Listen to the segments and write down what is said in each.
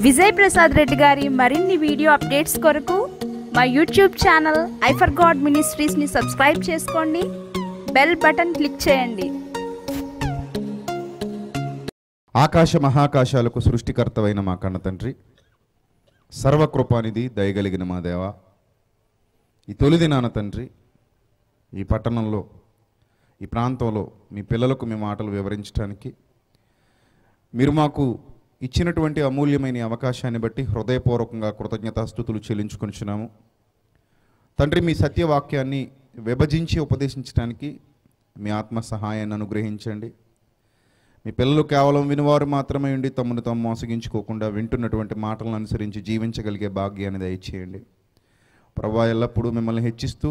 విజయ్ ప్రసాద్ రెడ్డి గారి మరిన్ని video updates కొరకు మా యూట్యూబ్ ఛానల్ ఐఫర్ గాడ్ మినిస్ట్రీస్ని సబ్స్క్రైబ్ చేసుకోండి బెల్ బటన్ క్లిక్ చేయండి ఆకాశ మహాకాశాలకు సృష్టికర్తవైన మా కన్న తండ్రి సర్వకృపానిధి దయగలిగిన మా దేవ ఈ తొలి దినాన తండ్రి ఈ పట్టణంలో ఈ ప్రాంతంలో మీ పిల్లలకు మీ మాటలు వివరించడానికి మీరు మాకు ఇచ్చినటువంటి అమూల్యమైన ఈ అవకాశాన్ని బట్టి హృదయపూర్వకంగా కృతజ్ఞతాస్థుతులు చెల్లించుకొనిచున్నాము తండ్రి మీ సత్యవాక్యాన్ని విభజించి ఉపదేశించడానికి మీ ఆత్మ సహాయాన్ని అనుగ్రహించండి మీ పిల్లలు కేవలం వినివారు మాత్రమే ఉండి తమను తాము మోసగించుకోకుండా వింటున్నటువంటి మాటలను అనుసరించి జీవించగలిగే భాగ్యాన్ని దయచేయండి ప్రభా ఎల్లప్పుడూ మిమ్మల్ని హెచ్చిస్తూ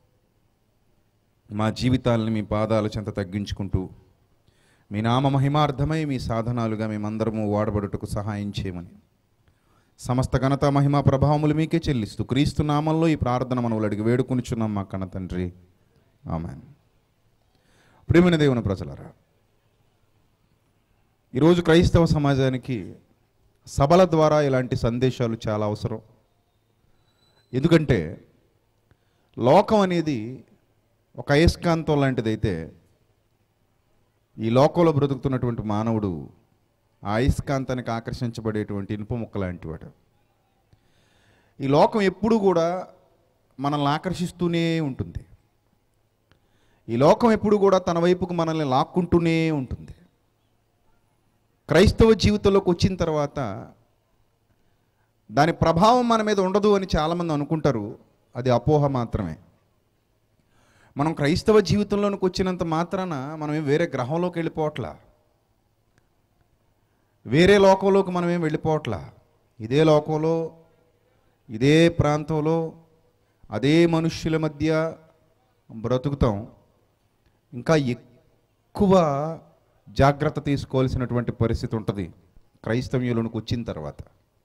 మా జీవితాలను మీ పాదాల చెంత తగ్గించుకుంటూ మీ నామ మహిమార్థమై మీ సాధనాలుగా మేమందరము వాడబడుటకు సహాయం చేయమని సమస్త ఘనత మహిమ ప్రభావములు మీకే చెల్లిస్తూ క్రీస్తు నామంలో ఈ ప్రార్థన మనవులు అడిగి వేడుకొనిచున్నాం మా కన్న తండ్రి ఆమె ప్రియమైన దేవుని ప్రజలరా ఈరోజు క్రైస్తవ సమాజానికి సభల ద్వారా ఇలాంటి సందేశాలు చాలా అవసరం ఎందుకంటే లోకం అనేది ఒక అయస్కాంతం లాంటిదైతే ఈ లోకంలో బ్రతుకుతున్నటువంటి మానవుడు ఆ అయస్కాంతానికి ఆకర్షించబడేటువంటి ఇనుప ముక్క లాంటివాడు ఈ లోకం ఎప్పుడు కూడా మనల్ని ఆకర్షిస్తూనే ఉంటుంది ఈ లోకం ఎప్పుడు కూడా తన వైపుకు మనల్ని లాక్కుంటూనే ఉంటుంది క్రైస్తవ జీవితంలోకి వచ్చిన తర్వాత దాని ప్రభావం మన మీద ఉండదు అని చాలామంది అనుకుంటారు అది అపోహ మాత్రమే మనం క్రైస్తవ జీవితంలోనికి వచ్చినంత మాత్రాన మనం ఏం వేరే గ్రహంలోకి వెళ్ళిపోవట్లా వేరే లోకంలోకి మనం ఏం వెళ్ళిపోవట్లా ఇదే లోకంలో ఇదే ప్రాంతంలో అదే మనుష్యుల మధ్య బ్రతుకుతాం ఇంకా ఎక్కువ జాగ్రత్త తీసుకోవాల్సినటువంటి పరిస్థితి ఉంటుంది క్రైస్తవ్యంలోనికి వచ్చిన తర్వాత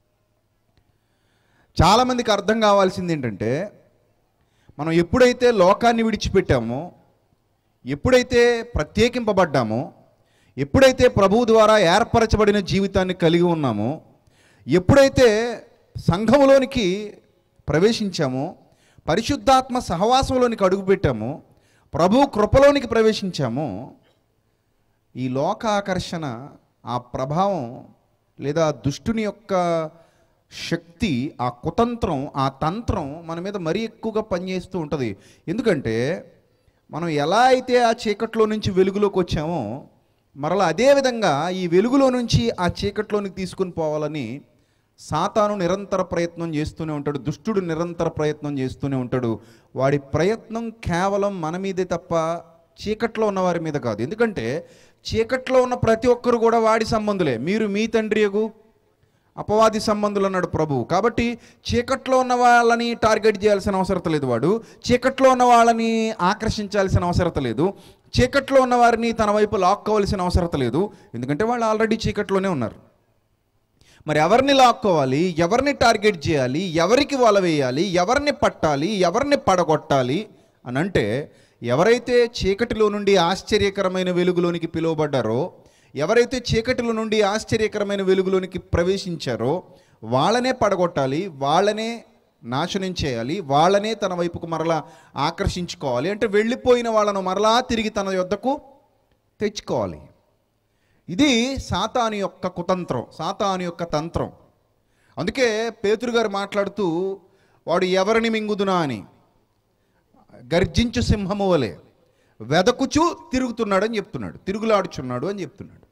చాలామందికి అర్థం కావాల్సింది ఏంటంటే మనం ఎప్పుడైతే లోకాన్ని విడిచిపెట్టామో ఎప్పుడైతే ప్రత్యేకింపబడ్డామో ఎప్పుడైతే ప్రభువు ద్వారా ఏర్పరచబడిన జీవితాన్ని కలిగి ఉన్నామో ఎప్పుడైతే సంఘములోనికి ప్రవేశించామో పరిశుద్ధాత్మ సహవాసంలోనికి అడుగుపెట్టామో ప్రభు కృపలోనికి ప్రవేశించామో ఈ లోక ఆకర్షణ ఆ ప్రభావం లేదా దుష్టుని యొక్క శక్తి ఆ కుతంత్రం ఆ తంత్రం మన మీద మరీ ఎక్కువగా పనిచేస్తూ ఉంటుంది ఎందుకంటే మనం ఎలా అయితే ఆ చీకట్లో నుంచి వెలుగులోకి వచ్చామో మరలా అదే విధంగా ఈ వెలుగులో నుంచి ఆ చీకట్లోనికి తీసుకుని పోవాలని సాతాను నిరంతర ప్రయత్నం చేస్తూనే ఉంటాడు దుష్టుడు నిరంతర ప్రయత్నం చేస్తూనే ఉంటాడు వాడి ప్రయత్నం కేవలం మన మీదే తప్ప చీకట్లో ఉన్న వారి మీద కాదు ఎందుకంటే చీకట్లో ఉన్న ప్రతి ఒక్కరు కూడా వాడి సంబంధులే మీరు మీ తండ్రియగు అపవాది సంబంధులు అన్నాడు ప్రభు కాబట్టి చీకట్లో ఉన్న వాళ్ళని టార్గెట్ చేయాల్సిన అవసరం లేదు వాడు చీకట్లో ఉన్న వాళ్ళని ఆకర్షించాల్సిన అవసరం లేదు చీకట్లో ఉన్న వారిని తన వైపు లాక్కోవాల్సిన అవసరం లేదు ఎందుకంటే వాళ్ళు ఆల్రెడీ చీకట్లోనే ఉన్నారు మరి ఎవరిని లాక్కోవాలి ఎవరిని టార్గెట్ చేయాలి ఎవరికి వల వేయాలి ఎవరిని పట్టాలి ఎవరిని పడగొట్టాలి అని అంటే ఎవరైతే చీకటిలో నుండి ఆశ్చర్యకరమైన వెలుగులోనికి పిలువబడ్డారో ఎవరైతే చీకటిలో నుండి ఆశ్చర్యకరమైన వెలుగులోనికి ప్రవేశించారో వాళ్ళనే పడగొట్టాలి వాళ్ళనే నాశనం చేయాలి వాళ్ళనే తన వైపుకు మరలా ఆకర్షించుకోవాలి అంటే వెళ్ళిపోయిన వాళ్ళను మరలా తిరిగి తన యొద్దకు తెచ్చుకోవాలి ఇది సాతాను యొక్క కుతంత్రం సాతాను యొక్క తంత్రం అందుకే పేతురు గారు మాట్లాడుతూ వాడు ఎవరిని మింగుదునా అని గర్జించు సింహము వలె వెదకుచు తిరుగుతున్నాడు అని చెప్తున్నాడు తిరుగులాడుచున్నాడు అని చెప్తున్నాడు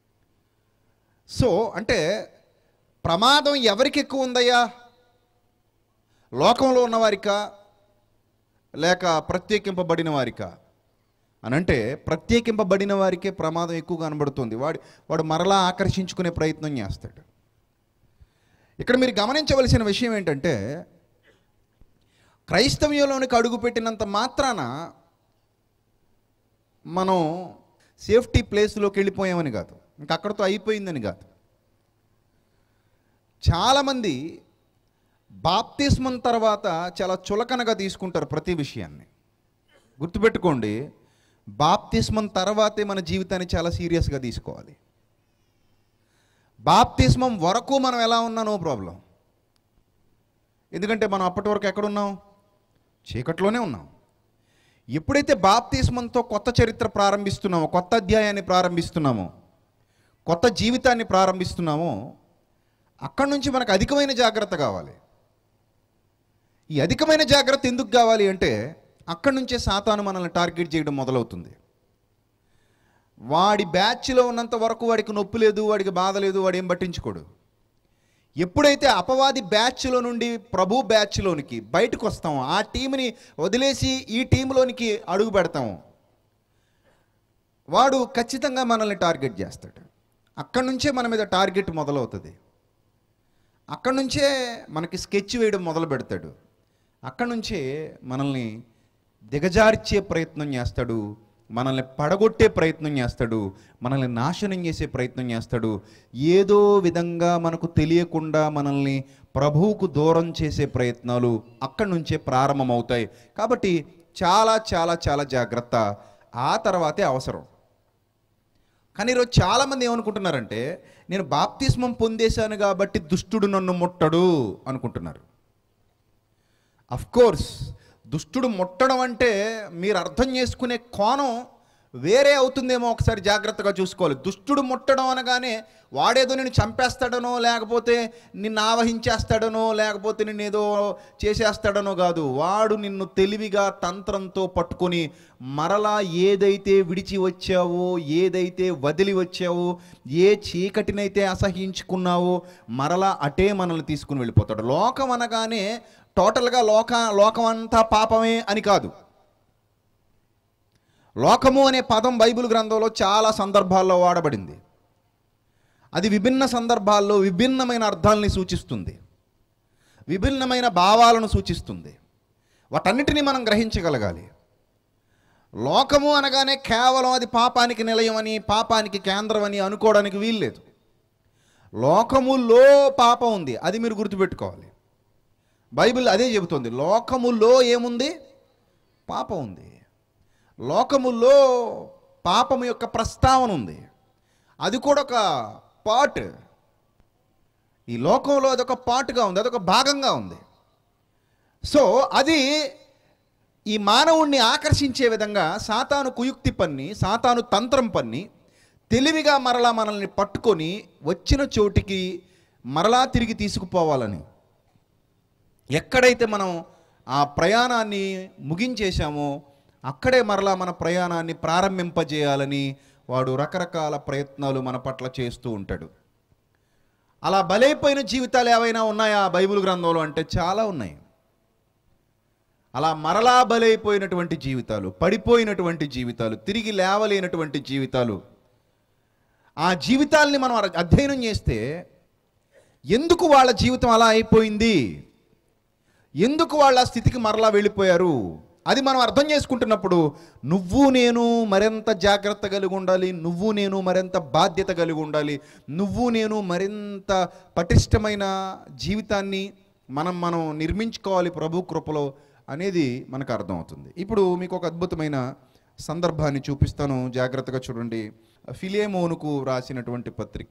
సో అంటే ప్రమాదం ఎవరికి ఎక్కువ ఉందయ్యా లోకంలో ఉన్నవారికా లేక ప్రత్యేకింపబడిన వారికా అని అంటే ప్రత్యేకింపబడిన వారికే ప్రమాదం ఎక్కువ కనబడుతుంది వాడు వాడు మరలా ఆకర్షించుకునే ప్రయత్నం చేస్తాడు ఇక్కడ మీరు గమనించవలసిన విషయం ఏంటంటే క్రైస్తవ్యంలోనికి అడుగుపెట్టినంత మాత్రాన మనం సేఫ్టీ ప్లేస్లోకి వెళ్ళిపోయామని కాదు ఇంకా అక్కడితో అయిపోయిందని కాదు చాలామంది బాప్తిస్మం తర్వాత చాలా చులకనగా తీసుకుంటారు ప్రతి విషయాన్ని గుర్తుపెట్టుకోండి బాప్తిస్మం తర్వాతే మన జీవితాన్ని చాలా సీరియస్గా తీసుకోవాలి బాప్తిస్మం వరకు మనం ఎలా ఉన్నా నో ప్రాబ్లం ఎందుకంటే మనం అప్పటి వరకు ఎక్కడున్నాం చీకట్లోనే ఉన్నాం ఎప్పుడైతే బాప్తిస్మంతో కొత్త చరిత్ర ప్రారంభిస్తున్నామో కొత్త అధ్యాయాన్ని ప్రారంభిస్తున్నామో కొత్త జీవితాన్ని ప్రారంభిస్తున్నామో అక్కడి నుంచి మనకు అధికమైన జాగ్రత్త కావాలి ఈ అధికమైన జాగ్రత్త ఎందుకు కావాలి అంటే అక్కడి నుంచే సాతాను మనల్ని టార్గెట్ చేయడం మొదలవుతుంది వాడి బ్యాచ్లో ఉన్నంత వరకు వాడికి నొప్పి లేదు వాడికి బాధ లేదు వాడు ఏం పట్టించుకోడు ఎప్పుడైతే అపవాది బ్యాచ్లో నుండి ప్రభు బ్యాచ్లోనికి బయటకు వస్తామో ఆ టీంని వదిలేసి ఈ టీంలోనికి అడుగు పెడతాము వాడు ఖచ్చితంగా మనల్ని టార్గెట్ చేస్తాడు అక్కడి నుంచే మన మీద టార్గెట్ మొదలవుతుంది అక్కడి నుంచే మనకి స్కెచ్ వేయడం మొదలు పెడతాడు అక్కడి నుంచే మనల్ని దిగజార్చే ప్రయత్నం చేస్తాడు మనల్ని పడగొట్టే ప్రయత్నం చేస్తాడు మనల్ని నాశనం చేసే ప్రయత్నం చేస్తాడు ఏదో విధంగా మనకు తెలియకుండా మనల్ని ప్రభువుకు దూరం చేసే ప్రయత్నాలు అక్కడి నుంచే ప్రారంభమవుతాయి కాబట్టి చాలా చాలా చాలా జాగ్రత్త ఆ తర్వాతే అవసరం కానీ ఈరోజు చాలామంది ఏమనుకుంటున్నారంటే నేను బాప్తిస్మం పొందేశాను కాబట్టి దుష్టుడు నన్ను ముట్టడు అనుకుంటున్నారు అఫ్ కోర్స్ దుష్టుడు ముట్టడం అంటే మీరు అర్థం చేసుకునే కోణం వేరే అవుతుందేమో ఒకసారి జాగ్రత్తగా చూసుకోవాలి దుష్టుడు ముట్టడం అనగానే వాడేదో నిన్ను చంపేస్తాడనో లేకపోతే నిన్ను ఆవహించేస్తాడనో లేకపోతే నిన్ను ఏదో చేసేస్తాడనో కాదు వాడు నిన్ను తెలివిగా తంత్రంతో పట్టుకొని మరలా ఏదైతే విడిచి వచ్చావో ఏదైతే వదిలి వచ్చావో ఏ చీకటినైతే అసహించుకున్నావో మరలా అటే మనల్ని తీసుకుని వెళ్ళిపోతాడు లోకం అనగానే టోటల్గా లోక లోకం అంతా పాపమే అని కాదు లోకము అనే పదం బైబిల్ గ్రంథంలో చాలా సందర్భాల్లో వాడబడింది అది విభిన్న సందర్భాల్లో విభిన్నమైన అర్థాలని సూచిస్తుంది విభిన్నమైన భావాలను సూచిస్తుంది వాటన్నిటినీ మనం గ్రహించగలగాలి లోకము అనగానే కేవలం అది పాపానికి నిలయమని పాపానికి కేంద్రం అని అనుకోవడానికి వీల్లేదు లోకములో పాపం ఉంది అది మీరు గుర్తుపెట్టుకోవాలి బైబిల్ అదే చెబుతుంది లోకములో ఏముంది పాపం ఉంది లోకములో పాపము యొక్క ప్రస్తావన ఉంది అది కూడా ఒక పార్ట్ ఈ లోకంలో అదొక పార్ట్గా ఉంది అదొక భాగంగా ఉంది సో అది ఈ మానవుణ్ణి ఆకర్షించే విధంగా సాతాను కుయుక్తి పన్ని సాతాను తంత్రం పన్ని తెలివిగా మరలా మనల్ని పట్టుకొని వచ్చిన చోటికి మరలా తిరిగి తీసుకుపోవాలని ఎక్కడైతే మనం ఆ ప్రయాణాన్ని ముగించేశామో అక్కడే మరలా మన ప్రయాణాన్ని ప్రారంభింపజేయాలని వాడు రకరకాల ప్రయత్నాలు మన పట్ల చేస్తూ ఉంటాడు అలా బలైపోయిన జీవితాలు ఏవైనా ఉన్నాయా ఆ బైబిల్ గ్రంథంలో అంటే చాలా ఉన్నాయి అలా మరలా బలైపోయినటువంటి జీవితాలు పడిపోయినటువంటి జీవితాలు తిరిగి లేవలేనటువంటి జీవితాలు ఆ జీవితాల్ని మనం అధ్యయనం చేస్తే ఎందుకు వాళ్ళ జీవితం అలా అయిపోయింది ఎందుకు వాళ్ళ స్థితికి మరలా వెళ్ళిపోయారు అది మనం అర్థం చేసుకుంటున్నప్పుడు నువ్వు నేను మరింత జాగ్రత్త కలిగి ఉండాలి నువ్వు నేను మరింత బాధ్యత కలిగి ఉండాలి నువ్వు నేను మరింత పటిష్టమైన జీవితాన్ని మనం మనం నిర్మించుకోవాలి ప్రభు కృపలో అనేది మనకు అర్థమవుతుంది ఇప్పుడు మీకు ఒక అద్భుతమైన సందర్భాన్ని చూపిస్తాను జాగ్రత్తగా చూడండి ఫిలేమోనుకు రాసినటువంటి పత్రిక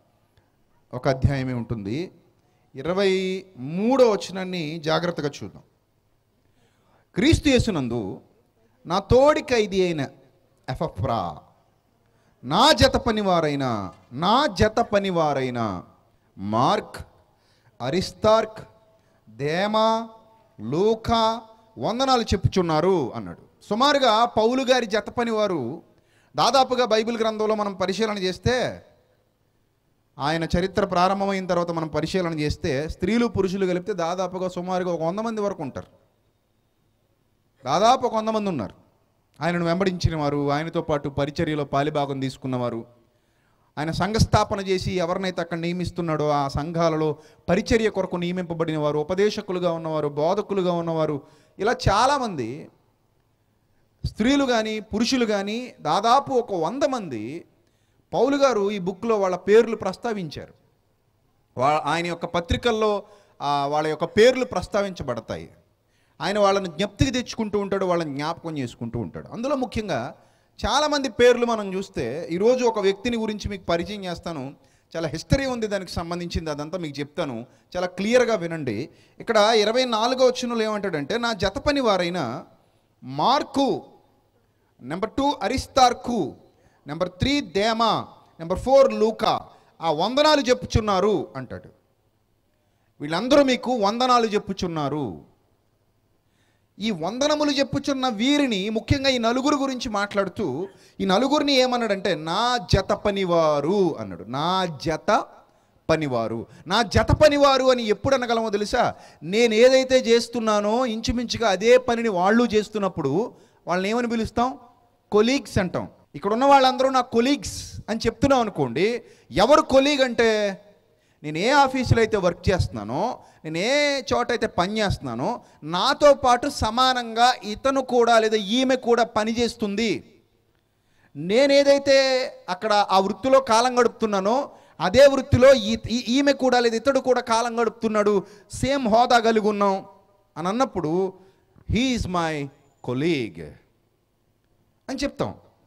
ఒక అధ్యాయమే ఉంటుంది ఇరవై మూడో వచనాన్ని జాగ్రత్తగా చూద్దాం క్రీస్తు యేసునందు నా తోడి ఖైదీ అయిన ఎఫ్రా నా జత పనివారైన నా జత పనివారైన మార్క్ అరిస్తార్క్ దేమా లూకా వందనాలు చెప్పుచున్నారు అన్నాడు సుమారుగా పౌలు గారి జత పనివారు దాదాపుగా బైబిల్ గ్రంథంలో మనం పరిశీలన చేస్తే ఆయన చరిత్ర ప్రారంభమైన తర్వాత మనం పరిశీలన చేస్తే స్త్రీలు పురుషులు కలిపితే దాదాపుగా సుమారుగా ఒక వంద మంది వరకు ఉంటారు దాదాపు ఒక వంద మంది ఉన్నారు ఆయనను వెంబడించిన వారు ఆయనతో పాటు పరిచర్యలో పాలిభాగం తీసుకున్నవారు ఆయన సంఘస్థాపన చేసి ఎవరినైతే అక్కడ నియమిస్తున్నాడో ఆ సంఘాలలో పరిచర్య కొరకు నియమింపబడిన వారు ఉపదేశకులుగా ఉన్నవారు బోధకులుగా ఉన్నవారు ఇలా చాలామంది స్త్రీలు కానీ పురుషులు కానీ దాదాపు ఒక వంద మంది పౌలు గారు ఈ బుక్లో వాళ్ళ పేర్లు ప్రస్తావించారు వా ఆయన యొక్క పత్రికల్లో ఆ, వాళ్ళ యొక్క పేర్లు ప్రస్తావించబడతాయి ఆయన వాళ్ళని జ్ఞప్తికి తెచ్చుకుంటూ ఉంటాడు వాళ్ళని జ్ఞాపకం చేసుకుంటూ ఉంటాడు అందులో ముఖ్యంగా చాలామంది పేర్లు మనం చూస్తే ఈరోజు ఒక వ్యక్తిని గురించి మీకు పరిచయం చేస్తాను చాలా హిస్టరీ ఉంది దానికి సంబంధించింది అదంతా మీకు చెప్తాను చాలా క్లియర్గా వినండి ఇక్కడ ఇరవై నాలుగో వచ్చినలో ఏమంటాడంటే నా జత పని వారైన మార్కు నెంబర్ టూ అరిస్తార్కు నెంబర్ త్రీ దేమా నెంబర్ ఫోర్ లూకా ఆ వందనాలు చెప్పుచున్నారు అంటాడు వీళ్ళందరూ మీకు వందనాలు చెప్పుచున్నారు ఈ వందనములు చెప్పుచున్న వీరిని ముఖ్యంగా ఈ నలుగురు గురించి మాట్లాడుతూ ఈ నలుగురిని ఏమన్నాడంటే నా జత పనివారు అన్నాడు నా జత పనివారు నా జత పనివారు అని ఎప్పుడు అనగలమో తెలుసా నేను ఏదైతే చేస్తున్నానో ఇంచుమించుగా అదే పనిని వాళ్ళు చేస్తున్నప్పుడు వాళ్ళని ఏమని పిలుస్తాం కొలీగ్స్ అంటాం ఇక్కడ ఉన్న వాళ్ళందరూ నా కొలీగ్స్ అని చెప్తున్నాం అనుకోండి ఎవరు కొలీగ్ అంటే నేను ఏ ఆఫీసులో అయితే వర్క్ చేస్తున్నానో నేను ఏ చోట అయితే పని చేస్తున్నానో నాతో పాటు సమానంగా ఇతను కూడా లేదా ఈమె కూడా పని చేస్తుంది నేనేదైతే అక్కడ ఆ వృత్తిలో కాలం గడుపుతున్నానో అదే వృత్తిలో ఈ ఈ- ఈమె కూడా లేదా ఇతడు కూడా కాలం గడుపుతున్నాడు సేమ్ హోదా కలిగి ఉన్నాం అని అన్నప్పుడు హీఈస్ మై కొలీగ్ అని చెప్తాం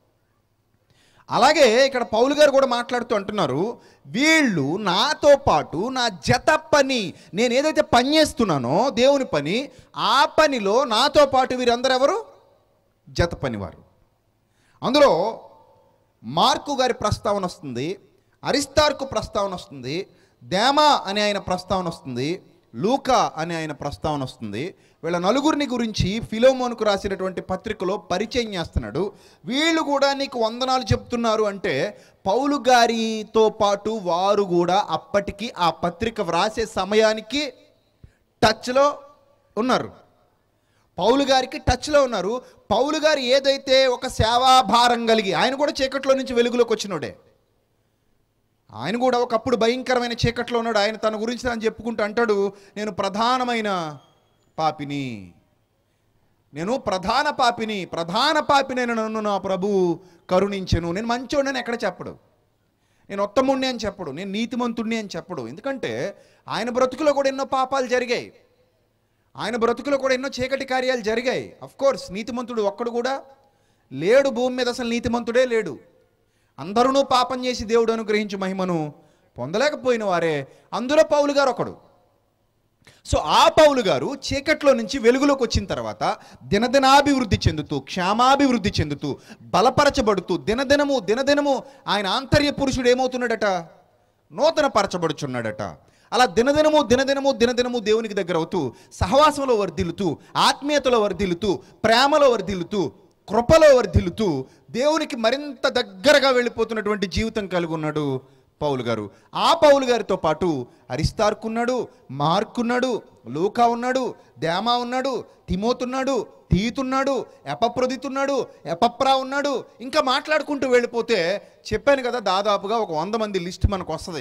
అలాగే ఇక్కడ పౌలు గారు కూడా మాట్లాడుతూ అంటున్నారు వీళ్ళు నాతో పాటు నా జత పని నేను ఏదైతే పని చేస్తున్నానో దేవుని పని ఆ పనిలో నాతో పాటు వీరందరూ ఎవరు జత పనివారు అందులో మార్కు గారి ప్రస్తావన వస్తుంది అరిస్తార్కు ప్రస్తావన వస్తుంది దేమా అనే ఆయన ప్రస్తావన వస్తుంది లూకా అనే ఆయన ప్రస్తావన వస్తుంది వీళ్ళ నలుగురిని గురించి ఫిలోమోన్కు రాసినటువంటి పత్రికలో పరిచయం చేస్తున్నాడు వీళ్ళు కూడా నీకు వందనాలు చెప్తున్నారు అంటే పౌలు గారితో పాటు వారు కూడా అప్పటికి ఆ పత్రిక వ్రాసే సమయానికి టచ్లో ఉన్నారు పౌలు గారికి టచ్లో ఉన్నారు పౌలు గారు ఏదైతే ఒక సేవాభారం కలిగి ఆయన కూడా చీకట్లో నుంచి వెలుగులోకి వచ్చినోడే ఆయన కూడా ఒకప్పుడు భయంకరమైన చీకట్లో ఉన్నాడు ఆయన తన గురించి తాను చెప్పుకుంటూ అంటాడు నేను ప్రధానమైన పాపిని నేను ప్రధాన పాపిని ప్రధాన పాపినైన నన్ను నా ప్రభు కరుణించెను నేను మంచోడని ఎక్కడ చెప్పడు నేను ఉత్తముణ్ణి అని చెప్పడు నేను నీతిమంతుణ్ణి అని చెప్పడు ఎందుకంటే ఆయన బ్రతుకులో కూడా ఎన్నో పాపాలు జరిగాయి ఆయన బ్రతుకులో కూడా ఎన్నో చీకటి కార్యాలు జరిగాయి అఫ్ కోర్స్ నీతిమంతుడు ఒక్కడు కూడా లేడు భూమి మీద అసలు నీతిమంతుడే లేడు అందరూ పాపం చేసి దేవుడు అనుగ్రహించి మహిమను పొందలేకపోయిన వారే అందులో పౌలు గారు ఒకడు సో ఆ పౌలు గారు చీకట్లో నుంచి వెలుగులోకి వచ్చిన తర్వాత దినదినాభివృద్ధి చెందుతూ క్షేమాభివృద్ధి చెందుతూ బలపరచబడుతూ దినదినము దినదినము ఆయన ఆంతర్య పురుషుడు ఏమవుతున్నాడట నూతన పరచబడుచున్నాడట అలా దినదినము దినదినము దినదినము దేవునికి దగ్గర అవుతూ సహవాసంలో వర్ధిల్లుతూ ఆత్మీయతలో వర్ధిల్లుతూ ప్రేమలో వర్ధిల్లుతూ కృపలో వర్ధిల్లుతూ దేవునికి మరింత దగ్గరగా వెళ్ళిపోతున్నటువంటి జీవితం కలిగి ఉన్నాడు పౌలు గారు ఆ పౌలు గారితో పాటు అరిస్తార్కున్నాడు మార్కున్నాడు లూకా ఉన్నాడు దేమా ఉన్నాడు తిమోతున్నాడు తీతున్నాడు ఎపప్రొదితున్నాడు ఎపప్రా ఉన్నాడు ఇంకా మాట్లాడుకుంటూ వెళ్ళిపోతే చెప్పాను కదా దాదాపుగా ఒక వంద మంది లిస్ట్ మనకు వస్తుంది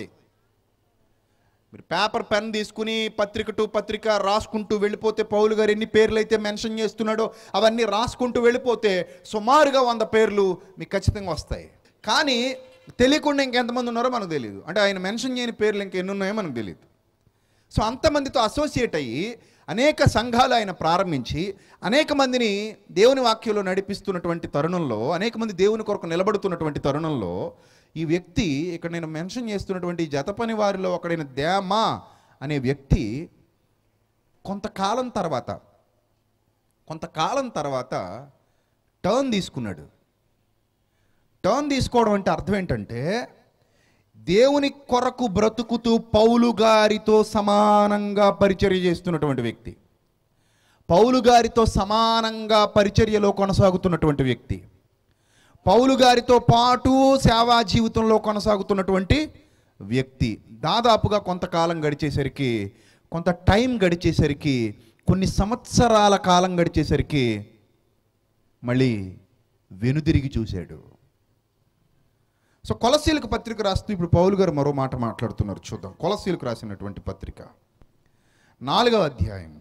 మీరు పేపర్ పెన్ తీసుకుని పత్రిక టు పత్రిక రాసుకుంటూ వెళ్ళిపోతే పౌలు గారు ఎన్ని పేర్లు అయితే మెన్షన్ చేస్తున్నాడో అవన్నీ రాసుకుంటూ వెళ్ళిపోతే సుమారుగా వంద పేర్లు మీకు ఖచ్చితంగా వస్తాయి కానీ తెలియకుండా ఇంకెంతమంది ఉన్నారో మనకు తెలియదు అంటే ఆయన మెన్షన్ చేయని పేర్లు ఇంకెన్ని ఉన్నాయో మనకు తెలియదు సో అంతమందితో అసోసియేట్ అయ్యి అనేక సంఘాలు ఆయన ప్రారంభించి అనేక మందిని దేవుని వాక్యంలో నడిపిస్తున్నటువంటి తరుణంలో అనేక మంది దేవుని కొరకు నిలబడుతున్నటువంటి తరుణంలో ఈ వ్యక్తి ఇక్కడ నేను మెన్షన్ చేస్తున్నటువంటి ఈ జత పని వారిలో ఒకడైన దేమా అనే వ్యక్తి కొంతకాలం తర్వాత కొంతకాలం తర్వాత టర్న్ తీసుకున్నాడు టర్న్ తీసుకోవడం అంటే అర్థం ఏంటంటే దేవుని కొరకు బ్రతుకుతూ పౌలు గారితో సమానంగా పరిచర్య చేస్తున్నటువంటి వ్యక్తి పౌలు గారితో సమానంగా పరిచర్యలో కొనసాగుతున్నటువంటి వ్యక్తి పౌలు గారితో పాటు సేవా జీవితంలో కొనసాగుతున్నటువంటి వ్యక్తి దాదాపుగా కొంతకాలం గడిచేసరికి కొంత టైం గడిచేసరికి కొన్ని సంవత్సరాల కాలం గడిచేసరికి మళ్ళీ వెనుదిరిగి చూశాడు సో కొలసీలకు పత్రిక రాస్తూ ఇప్పుడు పౌలు గారు మరో మాట మాట్లాడుతున్నారు చూద్దాం కొలసీలకు రాసినటువంటి పత్రిక నాలుగవ అధ్యాయము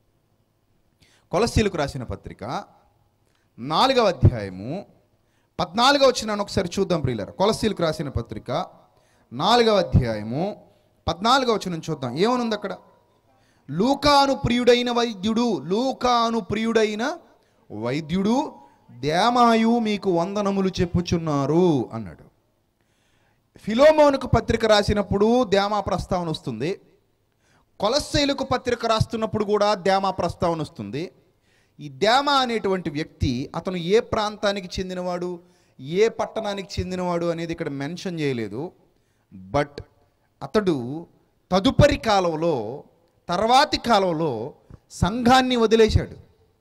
కొలసీలకు రాసిన పత్రిక నాలుగవ అధ్యాయము పద్నాలుగవ వచ్చినాను ఒకసారి చూద్దాం ప్రియులర కొలసీలకు రాసిన పత్రిక నాలుగవ అధ్యాయము పద్నాలుగవ వచ్చిన చూద్దాం ఏమనుంది అక్కడ లూకాను ప్రియుడైన వైద్యుడు లూకాను ప్రియుడైన వైద్యుడు దేమాయు మీకు వందనములు చెప్పుచున్నారు అన్నాడు ఫిలోమోనుకు పత్రిక రాసినప్పుడు ధ్యామా ప్రస్తావన వస్తుంది కొలస్సైలకు పత్రిక రాస్తున్నప్పుడు కూడా ధ్యామా ప్రస్తావన వస్తుంది ఈ ధ్యామ అనేటువంటి వ్యక్తి అతను ఏ ప్రాంతానికి చెందినవాడు ఏ పట్టణానికి చెందినవాడు అనేది ఇక్కడ మెన్షన్ చేయలేదు బట్ అతడు తదుపరి కాలంలో తర్వాతి కాలంలో సంఘాన్ని వదిలేశాడు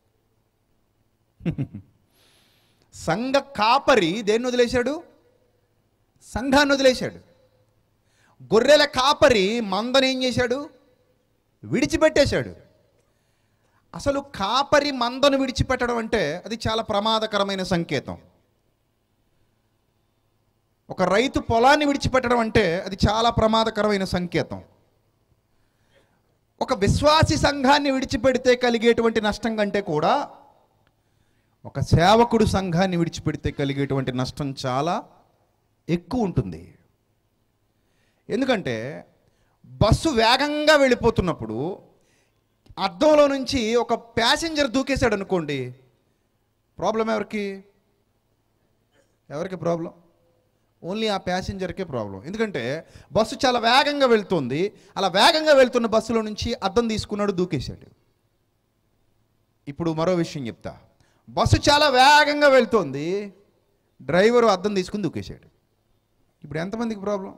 సంఘ కాపరి దేన్ని వదిలేశాడు సంఘాన్ని వదిలేశాడు గొర్రెల కాపరి మందని ఏం చేశాడు విడిచిపెట్టేశాడు అసలు కాపరి మందను విడిచిపెట్టడం అంటే అది చాలా ప్రమాదకరమైన సంకేతం ఒక రైతు పొలాన్ని విడిచిపెట్టడం అంటే అది చాలా ప్రమాదకరమైన సంకేతం ఒక విశ్వాసి సంఘాన్ని విడిచిపెడితే కలిగేటువంటి నష్టం కంటే కూడా ఒక సేవకుడు సంఘాన్ని విడిచిపెడితే కలిగేటువంటి నష్టం చాలా ఎక్కువ ఉంటుంది ఎందుకంటే బస్సు వేగంగా వెళ్ళిపోతున్నప్పుడు అద్దంలో నుంచి ఒక ప్యాసింజర్ దూకేశాడు అనుకోండి ప్రాబ్లం ఎవరికి ఎవరికి ప్రాబ్లం ఓన్లీ ఆ ప్యాసింజర్కే ప్రాబ్లం ఎందుకంటే బస్సు చాలా వేగంగా వెళ్తుంది అలా వేగంగా వెళ్తున్న బస్సులో నుంచి అద్దం తీసుకున్నాడు దూకేశాడు ఇప్పుడు మరో విషయం చెప్తా బస్సు చాలా వేగంగా వెళ్తోంది డ్రైవరు అద్దం తీసుకుని దూకేశాడు ఇప్పుడు ఎంతమందికి ప్రాబ్లం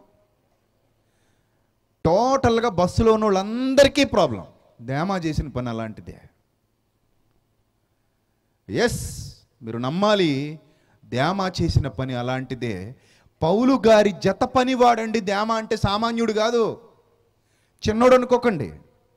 టోటల్గా బస్సులో ఉన్న వాళ్ళందరికీ ప్రాబ్లం డ్యామా చేసిన పని అలాంటిదే ఎస్ మీరు నమ్మాలి డ్యామా చేసిన పని అలాంటిదే పౌలు గారి జత పని వాడండి డ్యామా అంటే సామాన్యుడు కాదు చిన్నోడు అనుకోకండి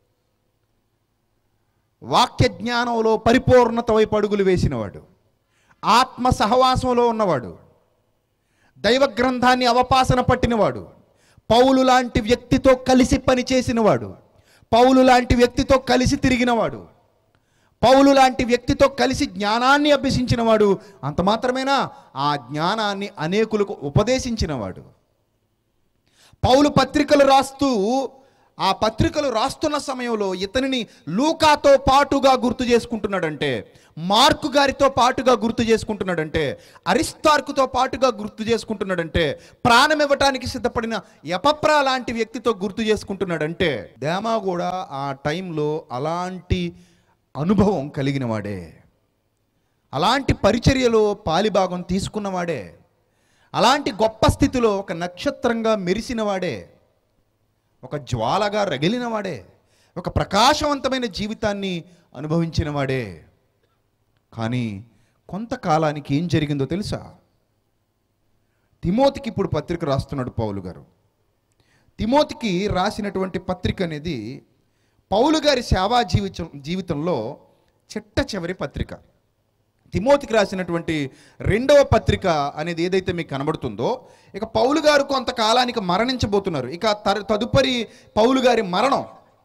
వాక్య జ్ఞానంలో పరిపూర్ణత వైపు అడుగులు వేసినవాడు ఆత్మ సహవాసంలో ఉన్నవాడు దైవ గ్రంథాన్ని అవపాసన పట్టినవాడు పౌలు లాంటి వ్యక్తితో కలిసి పనిచేసినవాడు పౌలు లాంటి వ్యక్తితో కలిసి తిరిగినవాడు పౌలు లాంటి వ్యక్తితో కలిసి జ్ఞానాన్ని అభ్యసించినవాడు అంత మాత్రమేనా ఆ జ్ఞానాన్ని అనేకులకు ఉపదేశించినవాడు పౌలు పత్రికలు రాస్తూ ఆ పత్రికలు రాస్తున్న సమయంలో ఇతనిని లూకాతో పాటుగా గుర్తు చేసుకుంటున్నాడంటే మార్కు గారితో పాటుగా గుర్తు చేసుకుంటున్నాడంటే అరిస్తార్కుతో పాటుగా గుర్తు చేసుకుంటున్నాడంటే ప్రాణం ఇవ్వటానికి సిద్ధపడిన ఎపప్రా లాంటి వ్యక్తితో గుర్తు చేసుకుంటున్నాడంటే దేమా కూడా ఆ టైంలో అలాంటి అనుభవం కలిగిన వాడే అలాంటి పరిచర్యలో పాలిభాగం తీసుకున్నవాడే అలాంటి గొప్ప స్థితిలో ఒక నక్షత్రంగా మెరిసినవాడే ఒక జ్వాలగా రగిలినవాడే ఒక ప్రకాశవంతమైన జీవితాన్ని అనుభవించినవాడే కానీ కొంతకాలానికి ఏం జరిగిందో తెలుసా తిమోతికి ఇప్పుడు పత్రిక రాస్తున్నాడు పౌలు గారు తిమోతికి రాసినటువంటి పత్రిక అనేది పౌలు గారి సేవా జీవితం జీవితంలో చిట్ట చివరి పత్రిక తిమోతికి రాసినటువంటి రెండవ పత్రిక అనేది ఏదైతే మీకు కనబడుతుందో ఇక పౌలు గారు కొంతకాలానికి మరణించబోతున్నారు ఇక తర్- తదుపరి పౌలు గారి మరణం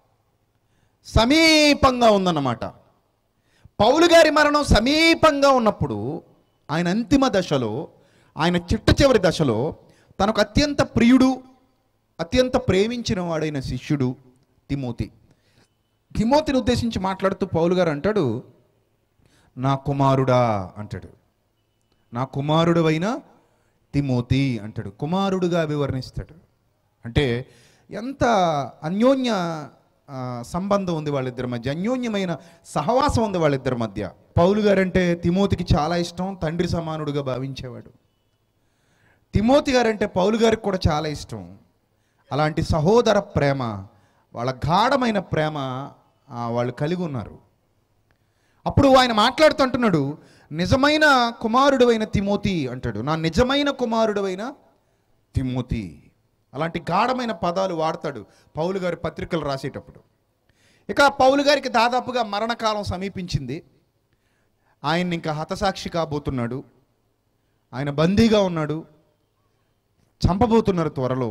సమీపంగా ఉందన్నమాట పౌలు గారి మరణం సమీపంగా ఉన్నప్పుడు ఆయన అంతిమ దశలో ఆయన చిట్ట చివరి దశలో తనకు అత్యంత ప్రియుడు అత్యంత ప్రేమించిన వాడైన శిష్యుడు తిమోతి తిమోతిని ఉద్దేశించి మాట్లాడుతూ పౌలు గారు అంటాడు నా కుమారుడా అంటాడు నా కుమారుడు అయిన తిమోతి అంటాడు కుమారుడుగా వివరణిస్తాడు అంటే ఎంత అన్యోన్య ఆ, సంబంధం ఉంది వాళ్ళిద్దరి మధ్య అన్యోన్యమైన సహవాసం ఉంది వాళ్ళిద్దరి మధ్య పౌలు గారంటే తిమోతికి చాలా ఇష్టం తండ్రి సమానుడుగా భావించేవాడు తిమోతి గారంటే పౌలు గారికి కూడా చాలా ఇష్టం అలాంటి సహోదర ప్రేమ వాళ్ళ గాఢమైన ప్రేమ ఆ, వాళ్ళు కలిగి ఉన్నారు అప్పుడు ఆయన మాట్లాడుతుంటున్నాడు నిజమైన కుమారుడు అయిన తిమోతి అంటాడు నా నిజమైన కుమారుడు అయిన తిమోతి అలాంటి గాఢమైన పదాలు వాడతాడు పౌలు గారి పత్రికలు రాసేటప్పుడు ఇక పౌలు గారికి దాదాపుగా మరణకాలం సమీపించింది ఆయన్ని ఇంకా హతసాక్షి కాబోతున్నాడు ఆయన బందీగా ఉన్నాడు చంపబోతున్నారు త్వరలో